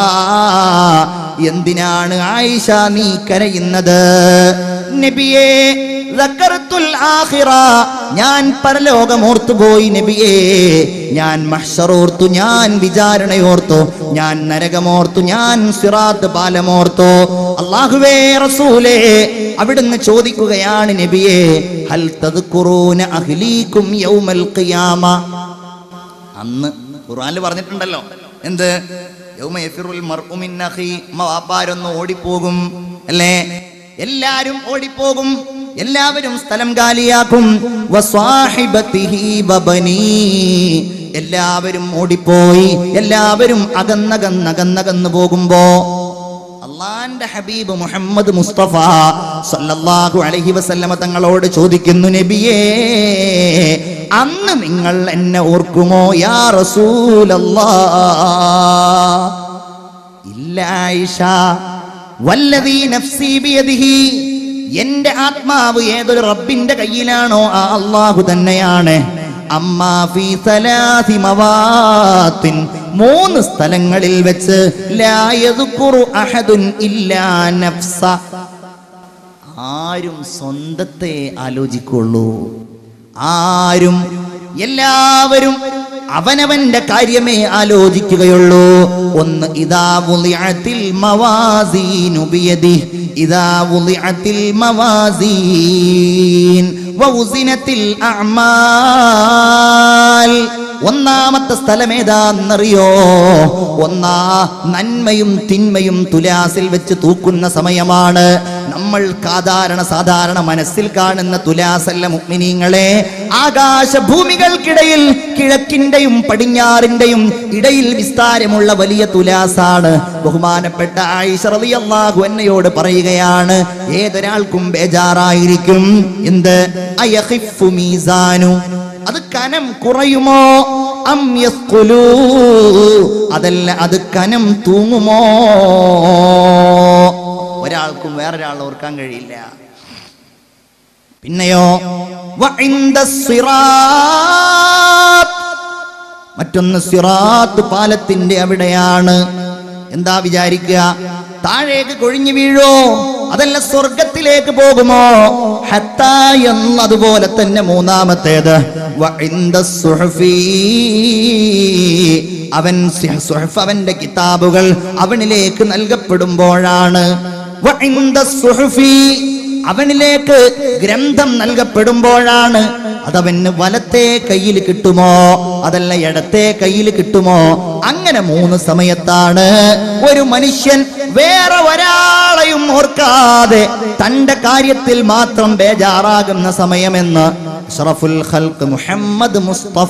[SPEAKER 1] എന്തിനാണ് ആയിഷ നീ കരയുന്നത് നബിയേ ദക്കറത്തുൽ ആഖിറ ഞാൻ പരലോകം ഓർത്തുപോയി നബിയേ ഞാൻ മഹ്ഷറോർത്തു ഞാൻ വിചാരണയോർത്തു ഞാൻ നരകമോർത്തു ഞാൻ സിറാത്ത് പാലമോർത്തു അള്ളാഹുവേ റസൂലേ അവിടുന്ന് ചോദിക്കുകയാണ് നബിയേ ഹൽ തദ്കുറൂന അഹ്ലീകും യൗമൽ ഖിയാമ അന്ന് ഖുർആനിൽ പറഞ്ഞിട്ടുണ്ടല്ലോ എന്ത് യൗമ യഫിറുൽ മർഉ മിൻ അഖി വാപ്പാരൊന്ന് ഓടിപ്പോകും അല്ലേ എല്ലാരും ഓടിപ്പോകും എല്ലാവരും സ്ഥലം കാലിയാക്കും വസ്വാഹിബത്തിഹി വബനീ. എല്ലാവരും ഓടിപ്പോയി എല്ലാവരും അകന്നകന്നകന്നകന്നു പോകുമ്പോ അള്ളാന്റെ ഹബീബ് മുഹമ്മദ് മുസ്തഫ സല്ലല്ലാഹു അലൈഹി വസല്ലമ തങ്ങളോട് ചോദിക്കുന്നു നബിയേ അന്ന് നിങ്ങൾ എന്നെ ഓർക്കുമോ യാ റസൂലല്ലാ ഇല്ല ആയിഷ വല്ലദീ നഫ്സി ബിയദിഹി എന്റെ ആത്മാവ് ഏതൊരു റബ്ബിന്റെ കയ്യിലാണോ ആ അള്ളാഹു തന്നെയാണ് അമ്മാ ഫീ സലാസി മവാത്തിൻ മൂന്ന് സ്ഥലങ്ങളിൽ വെച്ച് ലാ യദ്കുറു അഹദുൻ ഇല്ലാ നഫ്സ ആരും സ്വന്തത്തെ ആലോചിക്കുള്ളൂ ആരും എല്ലാവരും അവനവന്റെ കാര്യമേ ആലോചിക്കുകയുള്ളൂ ഒന്ന് ഇതാ വുളിഅത്തിൽ മവാസീനു ബിയദി ഇതാ വുളിഅത്തിൽ മവാസീൻ വൗസിനത്തിൽ അഅമാൽ ഒന്നാമത്തെ സ്ഥലം ഏതാന്നറിയോ ഒന്നാ നന്മയും തിന്മയും തുലാസിൽ വെച്ച് തൂക്കുന്ന സമയമാണ് നമ്മൾ സാധാരണ സാധാരണ മനസ്സിൽ കാണുന്ന തുലാസല്ല മുഗ്മിനീങ്ങളെ ആകാശ ഭൂമികൾക്കിടയിൽ കിഴക്കിന്റെയും പടിഞ്ഞാറിന്റെയും ഇടയിൽ വിസ്താരമുള്ള വലിയ തുലാസാണ് ബഹുമാനപ്പെട്ട ആയിഷ റളിയല്ലാഹു അന്നയോട് പറയുകയാണ് ഏതൊരാൾക്കും ബേജാറായിരിക്കും എന്ത് അയഖിഫു മീസാനു അത് കനം കുറയുമോ അം യസ്കുലൂ അതല്ല അത് കനം തൂങ്ങുമോ ഒരാൾക്കും വേറൊരാളെ ഓർക്കാൻ കഴിയില്ല പിന്നെയോ വഇന്ദ സിറാത്ത്. മറ്റൊന്ന് സിറാത്ത് പാലത്തിന്റെ അവിടെയാണ് എന്താ വിചാരിക്കുക താഴേക്ക് കൊഴിഞ്ഞു വീഴോ അതല്ല സ്വർഗത്തിലേക്ക് പോകുമോ ഹത്താ എന്നതുപോലെ തന്നെ മൂന്നാമത്തേത് വഇന്ദ സുഹഫീ. അവൻ സി- സുഹഫ് അവന്റെ കിതാബുകൾ അവനിലേക്ക് നൽകപ്പെടുമ്പോഴാണ് വഇന്ദ സുഹഫീ. അവനിലേക്ക് ഗ്രന്ഥം നൽകപ്പെടുമ്പോഴാണ് അതവന് വലത്തെ കയ്യിൽ കിട്ടുമോ അതല്ല ഇടത്തെ കയ്യിൽ കിട്ടുമോ അങ്ങനെ മൂന്ന് സമയത്താണ് ഒരു മനുഷ്യൻ വേറെ ഒരാളെയും ഓർക്കാതെ തന്റെ കാര്യത്തിൽ മാത്രം ബേജാറാകുന്ന സമയമെന്ന് അഷ്റഫുൽ ഖൽഖ് മുഹമ്മദ് മുസ്തഫ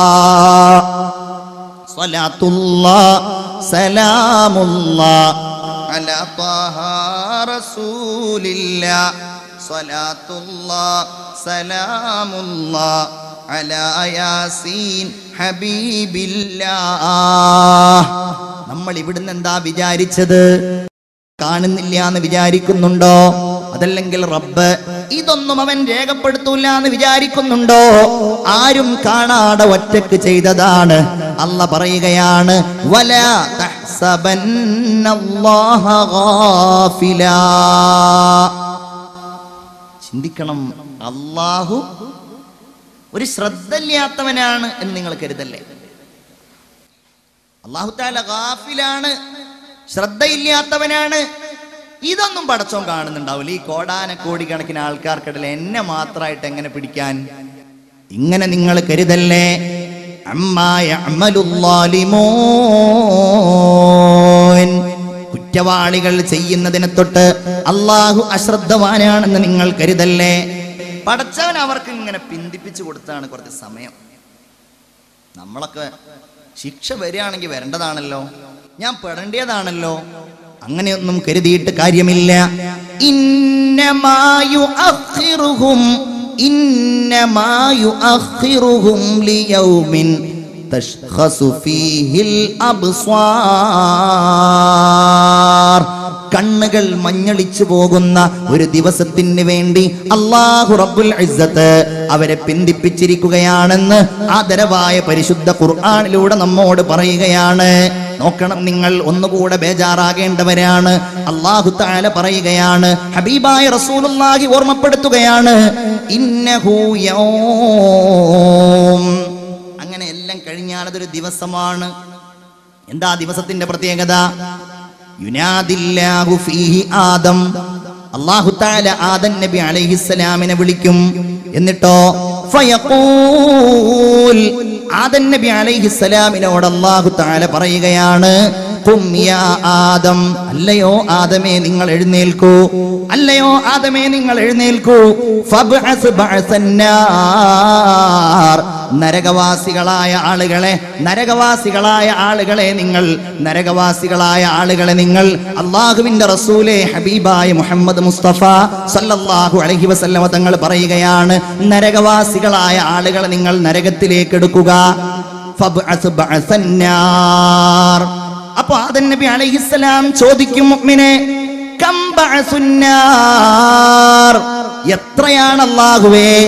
[SPEAKER 1] സ്വലാത്തുല്ലാ സലാമുല്ലാ അലാ ത്വാഹ റസൂലില്ലാ സ്വലാത്തുല്ലാ സലാമുല്ലാ അലാ യാസീൻ ഹബീബില്ലാ നമ്മൾ ഇവിടുന്ന് എന്താ വിചാരിച്ചത് കാണുന്നില്ല എന്ന് വിചാരിക്കുന്നുണ്ടോ അതല്ലെങ്കിൽ റബ്ബ് ഇതൊന്നും അവൻ രേഖപ്പെടുത്തൂല എന്ന് വിചാരിക്കുന്നുണ്ടോ ആരും കാണാതെ ഒറ്റക്ക് ചെയ്തതാണ് അല്ല പറയുകയാണ് വല തഹ്സബന്നല്ലാഹ ഗാഫിലാ. ചിന്തിക്കണം അള്ളാഹു ഒരു ശ്രദ്ധയില്ലാത്തവനാണ് എന്ന് നിങ്ങൾ കരുതല്ലേ അള്ളാഹു താല ഗാഫിലാണ് ശ്രദ്ധയില്ലാത്തവനാണ് ഇതൊന്നും പടച്ചോൻ കാണുന്നുണ്ടാവില്ല ഈ കോടാന കോടിക്കണക്കിന് ആൾക്കാർക്കിടയിൽ എന്നെ മാത്രമായിട്ട് എങ്ങനെ പിടിക്കാൻ ഇങ്ങനെ നിങ്ങൾ കരുതല്ലേ അമ്മായ കുറ്റവാളികൾ ചെയ്യുന്നതിനെ തൊട്ട് അള്ളാഹു അശ്രദ്ധവാനാണെന്ന് നിങ്ങൾ കരുതല്ലേ പടച്ചവൻ അവർക്ക് ഇങ്ങനെ പിന്തിപ്പിച്ചു കൊടുത്താണ് കുറച്ച് സമയം നമ്മളൊക്കെ ശിക്ഷ വരികയാണെങ്കിൽ വരേണ്ടതാണല്ലോ ഞാൻ പെടേണ്ടതാണല്ലോ അങ്ങനെയൊന്നും കരുതിയിട്ട് കാര്യമില്ല ഇന്നമായു അഖിറുഹും ഇന്നമായു അഖിറുഹും ലിയൗമിൻ തഷ്ഖസു ഫീഹിൽ അബ്സ്വാർ കണ്ണുകൾ മഞ്ഞളിച്ചു പോകുന്ന ഒരു ദിവസത്തിന് വേണ്ടി അള്ളാഹു റബ്ബുൽ ഇസ്സത്ത് അവരെ പിന്തിപ്പിച്ചിരിക്കുകയാണെന്ന് ആദരവായ പരിശുദ്ധ ഖുർആനിലൂടെ നമ്മോട് പറയുകയാണ് നോക്കണം നിങ്ങൾ ഒന്നുകൂടെ ബേജാറാകേണ്ടവരാണ് അള്ളാഹു താല പറയുകയാണ് ഹബീബായ റസൂലുള്ളാഹി ഓർമ്മപ്പെടുത്തുകയാണ് ഇന്നഹു യൗം അങ്ങനെ എല്ലാം കഴിഞ്ഞാൽ അതൊരു ദിവസമാണ് എന്താ ദിവസത്തിന്റെ പ്രത്യേകത യുനാദില്ലാഹു ഫീഹി ആദം അല്ലാഹു തആല ആദം നബി അലൈഹിസ്സലാമിനെ വിളിക്കും എന്നിട്ടോ ഫയഖൂൽ ആദം നബി അലൈഹിസ്സലാമിനോട് അല്ലാഹു തആല പറയുകയാണ് ഖും യാ ആദം അല്ലയോ ആദമേ നിങ്ങൾ എഴുന്നേൽക്കൂ അല്ലയോ ആദമേ നിങ്ങൾ എഴുന്നേൽക്കൂ ഫബ്അസ് ബഅസന്നാർ നരകവാസികളായ ആളുകളെ നരകവാസികളായ ആളുകളെ നിങ്ങൾ നരകവാസികളായ ആളുകളെ നിങ്ങൾ അള്ളാഹുവിന്റെ റസൂലെ ഹബീബായ മുഹമ്മദ് മുസ്തഫ സല്ലല്ലാഹു അലൈഹി വസല്ലമ തങ്ങൾ പറയുകയാണ് നരകവാസികളായ ആളുകളെ നിങ്ങൾ നരകത്തിലേക്ക് എടുക്കുക ഫബ്അസ് ബഅസന്നാർ അപ്പൊ ആദൻ നബി അലൈഹിസ്സലാം ചോദിക്കും മുഅ്മിനെ കം ബഅസുന്നാർ എത്രയാണ് അല്ലാഹുവേ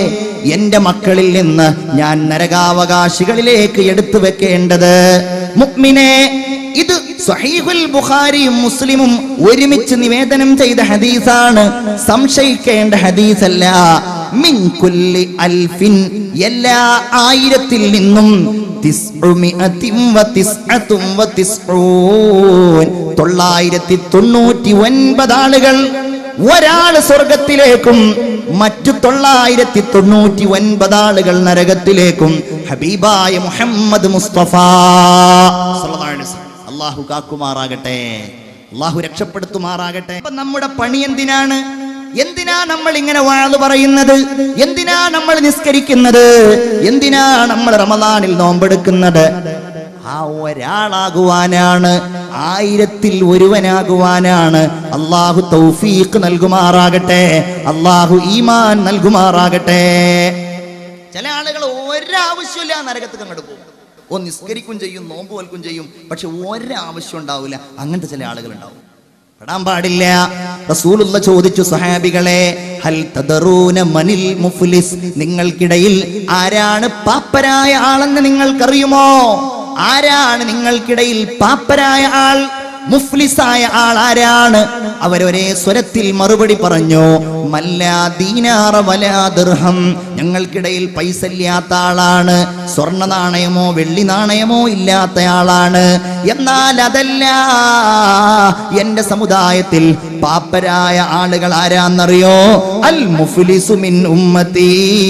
[SPEAKER 1] എന്റെ മക്കളിൽ നിന്ന് ഞാൻ നരകാവകാശികളിലേക്ക് എടുത്തു വെക്കേണ്ടത് മുഅ്മിനെ ഇത് സഹീഹുൽ ബുഖാരിയും മുസ്ലിമും ഒരുമിച്ച് നിവേദനം ചെയ്ത ഹദീസാണ് സംശയിക്കേണ്ട ഹദീസല്ല മിൻ കുല്ലി അൽഫിൻ എല്ലാ ആയിരത്തിൽ നിന്നും തിസ്ഉമിഅത്തിൻ വതിസ്അത്തും വതിസ്ഊൻ. തൊള്ളായിരത്തി തൊണ്ണൂറ്റി ഒൻപത് ആളുകൾ ഒരാള് സ്വർഗത്തിലേക്കും മറ്റു തൊള്ളായിരത്തി തൊണ്ണൂറ്റി ഒൻപത് ആളുകൾ നരകത്തിലേക്കും ഹബീബായ മുഹമ്മദ് മുസ്തഫ സല്ലല്ലാഹു അലൈഹി വസല്ലം. അള്ളാഹു കാക്കുമാറാകട്ടെ അള്ളാഹു രക്ഷപ്പെടുത്തുമാറാകട്ടെ അപ്പൊ നമ്മുടെ പണി എന്തിനാണ് എന്തിനാ നമ്മൾ ഇങ്ങനെ വാഴ് പറയുന്നത് എന്തിനാ നമ്മൾ നിസ്കരിക്കുന്നത് എന്തിനാ നമ്മൾ റമദാനിൽ നോമ്പെടുക്കുന്നത് ആ ഒരാളാകുവാനാണ് ആയിരത്തിൽ ഒരുവനാകുവാനാണ് അള്ളാഹു തൗഫീഖ് നൽകുമാറാകട്ടെ അള്ളാഹു ഈമാൻ നൽകുമാറാകട്ടെ ചില ആളുകൾ ഒരാവശ്യമില്ല നരകത്തേക്ക് അങ്ങോട്ട് പോകും ഓ നിസ്കരിക്കും ചെയ്യും നോമ്പ് വൽക്കും ചെയ്യും പക്ഷെ ഒരാവശ്യം ഉണ്ടാവില്ല അങ്ങനത്തെ ചില ആളുകൾ ഉണ്ടാവും പെടാൻ പാടില്ല റസൂലുള്ള ചോദിച്ചു സഹാബികളെ ഹൽ തദറൂന മനിൽ മുഫ്ലിസ് നിങ്ങൾക്കിടയിൽ ആരാണ് പാപ്പരായ ആളെന്ന് നിങ്ങൾക്കറിയുമോ ആരാണ് നിങ്ങൾക്കിടയിൽ പാപ്പരായ ആൾ മുഫ്ലിസായ ആൾ ആരാണ് അവരൊരേ സ്വരത്തിൽ മറുപടി പറഞ്ഞു മല്ലാ ദീനാറ വലാ ദിർഹം ഞങ്ങൾക്കിടയിൽ പൈസ ഇല്ലാത്ത ആളാണ് സ്വർണ്ണ നാണയമോ വെള്ളി നാണയമോ ഇല്ലാത്ത ആളാണ് എന്നാൽ അതല്ല എന്റെ സമുദായത്തിൽ പാപ്പരായ ആളുകൾ ആരാന്നറിയോ അൽ മുഫ്ലിസു മിൻ ഉമ്മത്തി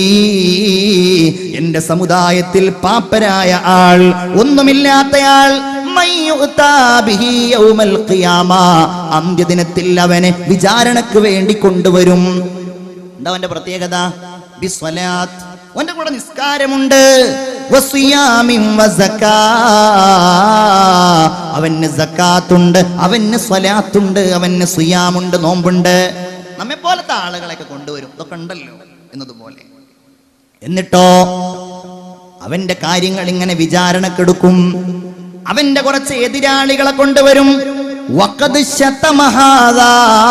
[SPEAKER 1] എന്റെ സമുദായത്തിൽ പാപ്പരായ ആൾ ഒന്നുമില്ലാത്തയാൾ അന്ത്യദിനത്തിൽ അവനെ വിചാരണക്ക് വേണ്ടി കൊണ്ടുവരും എന്താ അവന്റെ പ്രത്യേകത ബിസ്വലാത്ത് അവന്റെ കൂടെ നിസ്കാരമുണ്ട് വസിയാമിൻ വസക്കാ. അവന് സക്കാത്തുണ്ട് അവന് സ്വലാത്തുണ്ട് അവന് സുയാമുണ്ട് നോമ്പുണ്ട് നമ്മെ പോലത്തെ ആളുകളെയൊക്കെ കൊണ്ടുവരും ഇതൊക്കെ ഉണ്ടല്ലോ എന്നതുപോലെ എന്നിട്ടോ അവന്റെ കാര്യങ്ങൾ ഇങ്ങനെ വിചാരണക്കെടുക്കും അവന്റെ കുറച്ച് എതിരാളികളെ കൊണ്ടുവരും വഖദ് ശതമഹാദാ.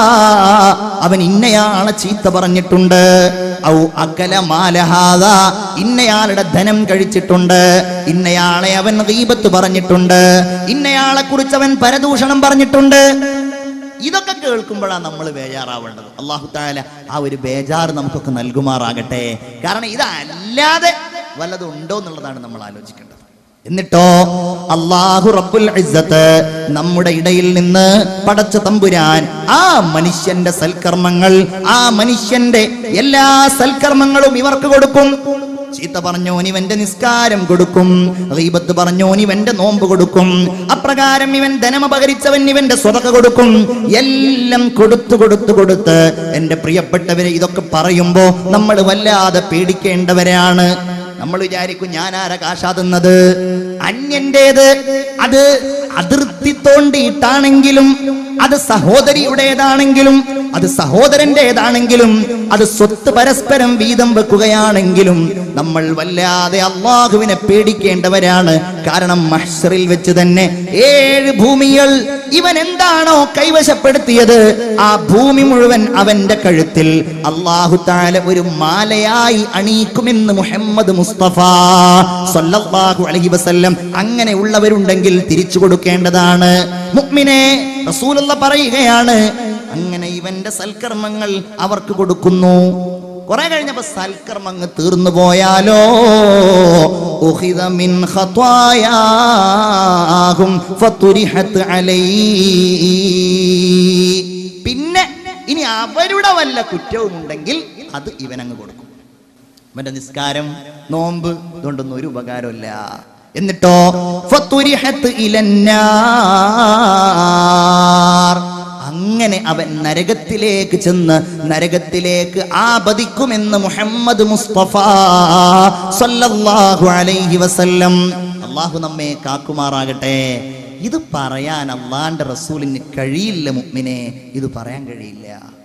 [SPEAKER 1] അവൻ ഇന്നയാളെ ചീത്ത പറഞ്ഞിട്ടുണ്ട് ഔ അകല മാലഹാദ ഇന്നയാളുടെ ധനം കഴിച്ചിട്ടുണ്ട് ഇന്നയാളെ അവൻ ഗീബത്ത് പറഞ്ഞിട്ടുണ്ട് ഇന്നയാളെ കുറിച്ച് അവൻ പരദൂഷണം പറഞ്ഞിട്ടുണ്ട് ഇതൊക്കെ കേൾക്കുമ്പോഴാണ് നമ്മൾ ബേജാറാവേണ്ടത് അള്ളാഹു താല ആ ഒരു ബേജാറ് നമുക്കൊക്കെ നൽകുമാറാകട്ടെ കാരണം ഇതല്ലാതെ വല്ലതും ഉണ്ടോ എന്നുള്ളതാണ് നമ്മൾ ആലോചിക്കേണ്ടത് എന്നിട്ടോ അള്ളാഹു റബ്ബുൽ ഇസ്സത്ത് നമ്മുടെ ഇടയിൽ നിന്ന് പടച്ച തമ്പുരാൻ ആ മനുഷ്യന്റെ സൽക്കർമ്മങ്ങൾ ആ മനുഷ്യന്റെ എല്ലാ സൽക്കർമ്മങ്ങളും ഇവർക്ക് കൊടുക്കും ചീത്ത പറഞ്ഞോൻ ഇവന്റെ നിസ്കാരം കൊടുക്കും റീബത്ത് പറഞ്ഞോൻ ഇവന്റെ നോമ്പ് കൊടുക്കും അപ്രകാരം ഇവൻ ധനമപകരിച്ചവൻ ഇവന്റെ സ്വതക കൊടുക്കും എല്ലാം കൊടുത്തു കൊടുത്തു കൊടുത്ത് എന്റെ പ്രിയപ്പെട്ടവരെ ഇതൊക്കെ പറയുമ്പോ നമ്മൾ വല്ലാതെ പേടിക്കേണ്ടവരാണ് നമ്മൾ വിചാരിക്കും ഞാൻ ആരാ കാശാതുന്നത് അന്യന്റേത് അത് അതിർത്തി തോണ്ടിയിട്ടാണെങ്കിലും അത് സഹോദരിയുടേതാണെങ്കിലും അത് സഹോദരന്റേതാണെങ്കിലും അത് സ്വത്ത് പരസ്പരം വീതം വെക്കുകയാണെങ്കിലും നമ്മൾ വല്ലാതെ അള്ളാഹുവിനെ പേടിക്കേണ്ടവരാണ് കാരണം മഹ്സറിൽ വെച്ച് തന്നെ ഏഴ് ഭൂമികൾ ഇവൻ എന്താണോ കൈവശപ്പെടുത്തിയത് ആ ഭൂമി മുഴുവൻ അവന്റെ കഴുത്തിൽ അള്ളാഹു താല ഒരു മാലയായി അണിയിക്കുമെന്ന് മുഹമ്മദ് മുസ്തഫ സല്ലല്ലാഹു അലൈഹി വസല്ലം അങ്ങനെ ഉള്ളവരുണ്ടെങ്കിൽ തിരിച്ചു കൊടുക്കേണ്ടതാണ് മുഅ്മിനെ റസൂലുള്ള പറയുകയാണ് അങ്ങനെ ഇവന്റെ സൽക്കർമ്മങ്ങൾ അവർക്ക് കൊടുക്കുന്നു കുറെ കഴിഞ്ഞപ്പോ സൽക്കർമ്മങ്ങ് തീർന്നു പോയാലോ ഉഖിദ മിൻ ഖത്വായാഹും ഫതുരിഹത് അലൈഹി പിന്നെ ഇനി അവരുടെ വല്ല കുറ്റവും ഉണ്ടെങ്കിൽ അത് ഇവനങ്ങ് കൊടുക്കും അവന്റെ നിസ്കാരം നോമ്പ് ഇതുകൊണ്ടൊന്നും ഒരു ഉപകാരമില്ല എന്നിട്ടോ ഫതുരിഹത് ഇലന്നാർ അങ്ങനെ അവൻ നരകത്തിലേക്ക് ചെന്ന് നരകത്തിലേക്ക് ആപതിക്കുമെന്ന് മുഹമ്മദ് മുസ്തഫ സല്ലല്ലാഹു അലൈഹി വസല്ലം അള്ളാഹു നമ്മെ കാക്കുമാറാകട്ടെ ഇത് പറയാൻ അള്ളാന്റെ റസൂലിന് കഴിയില്ല മുഅ്മിനെ ഇത് പറയാൻ കഴിയില്ല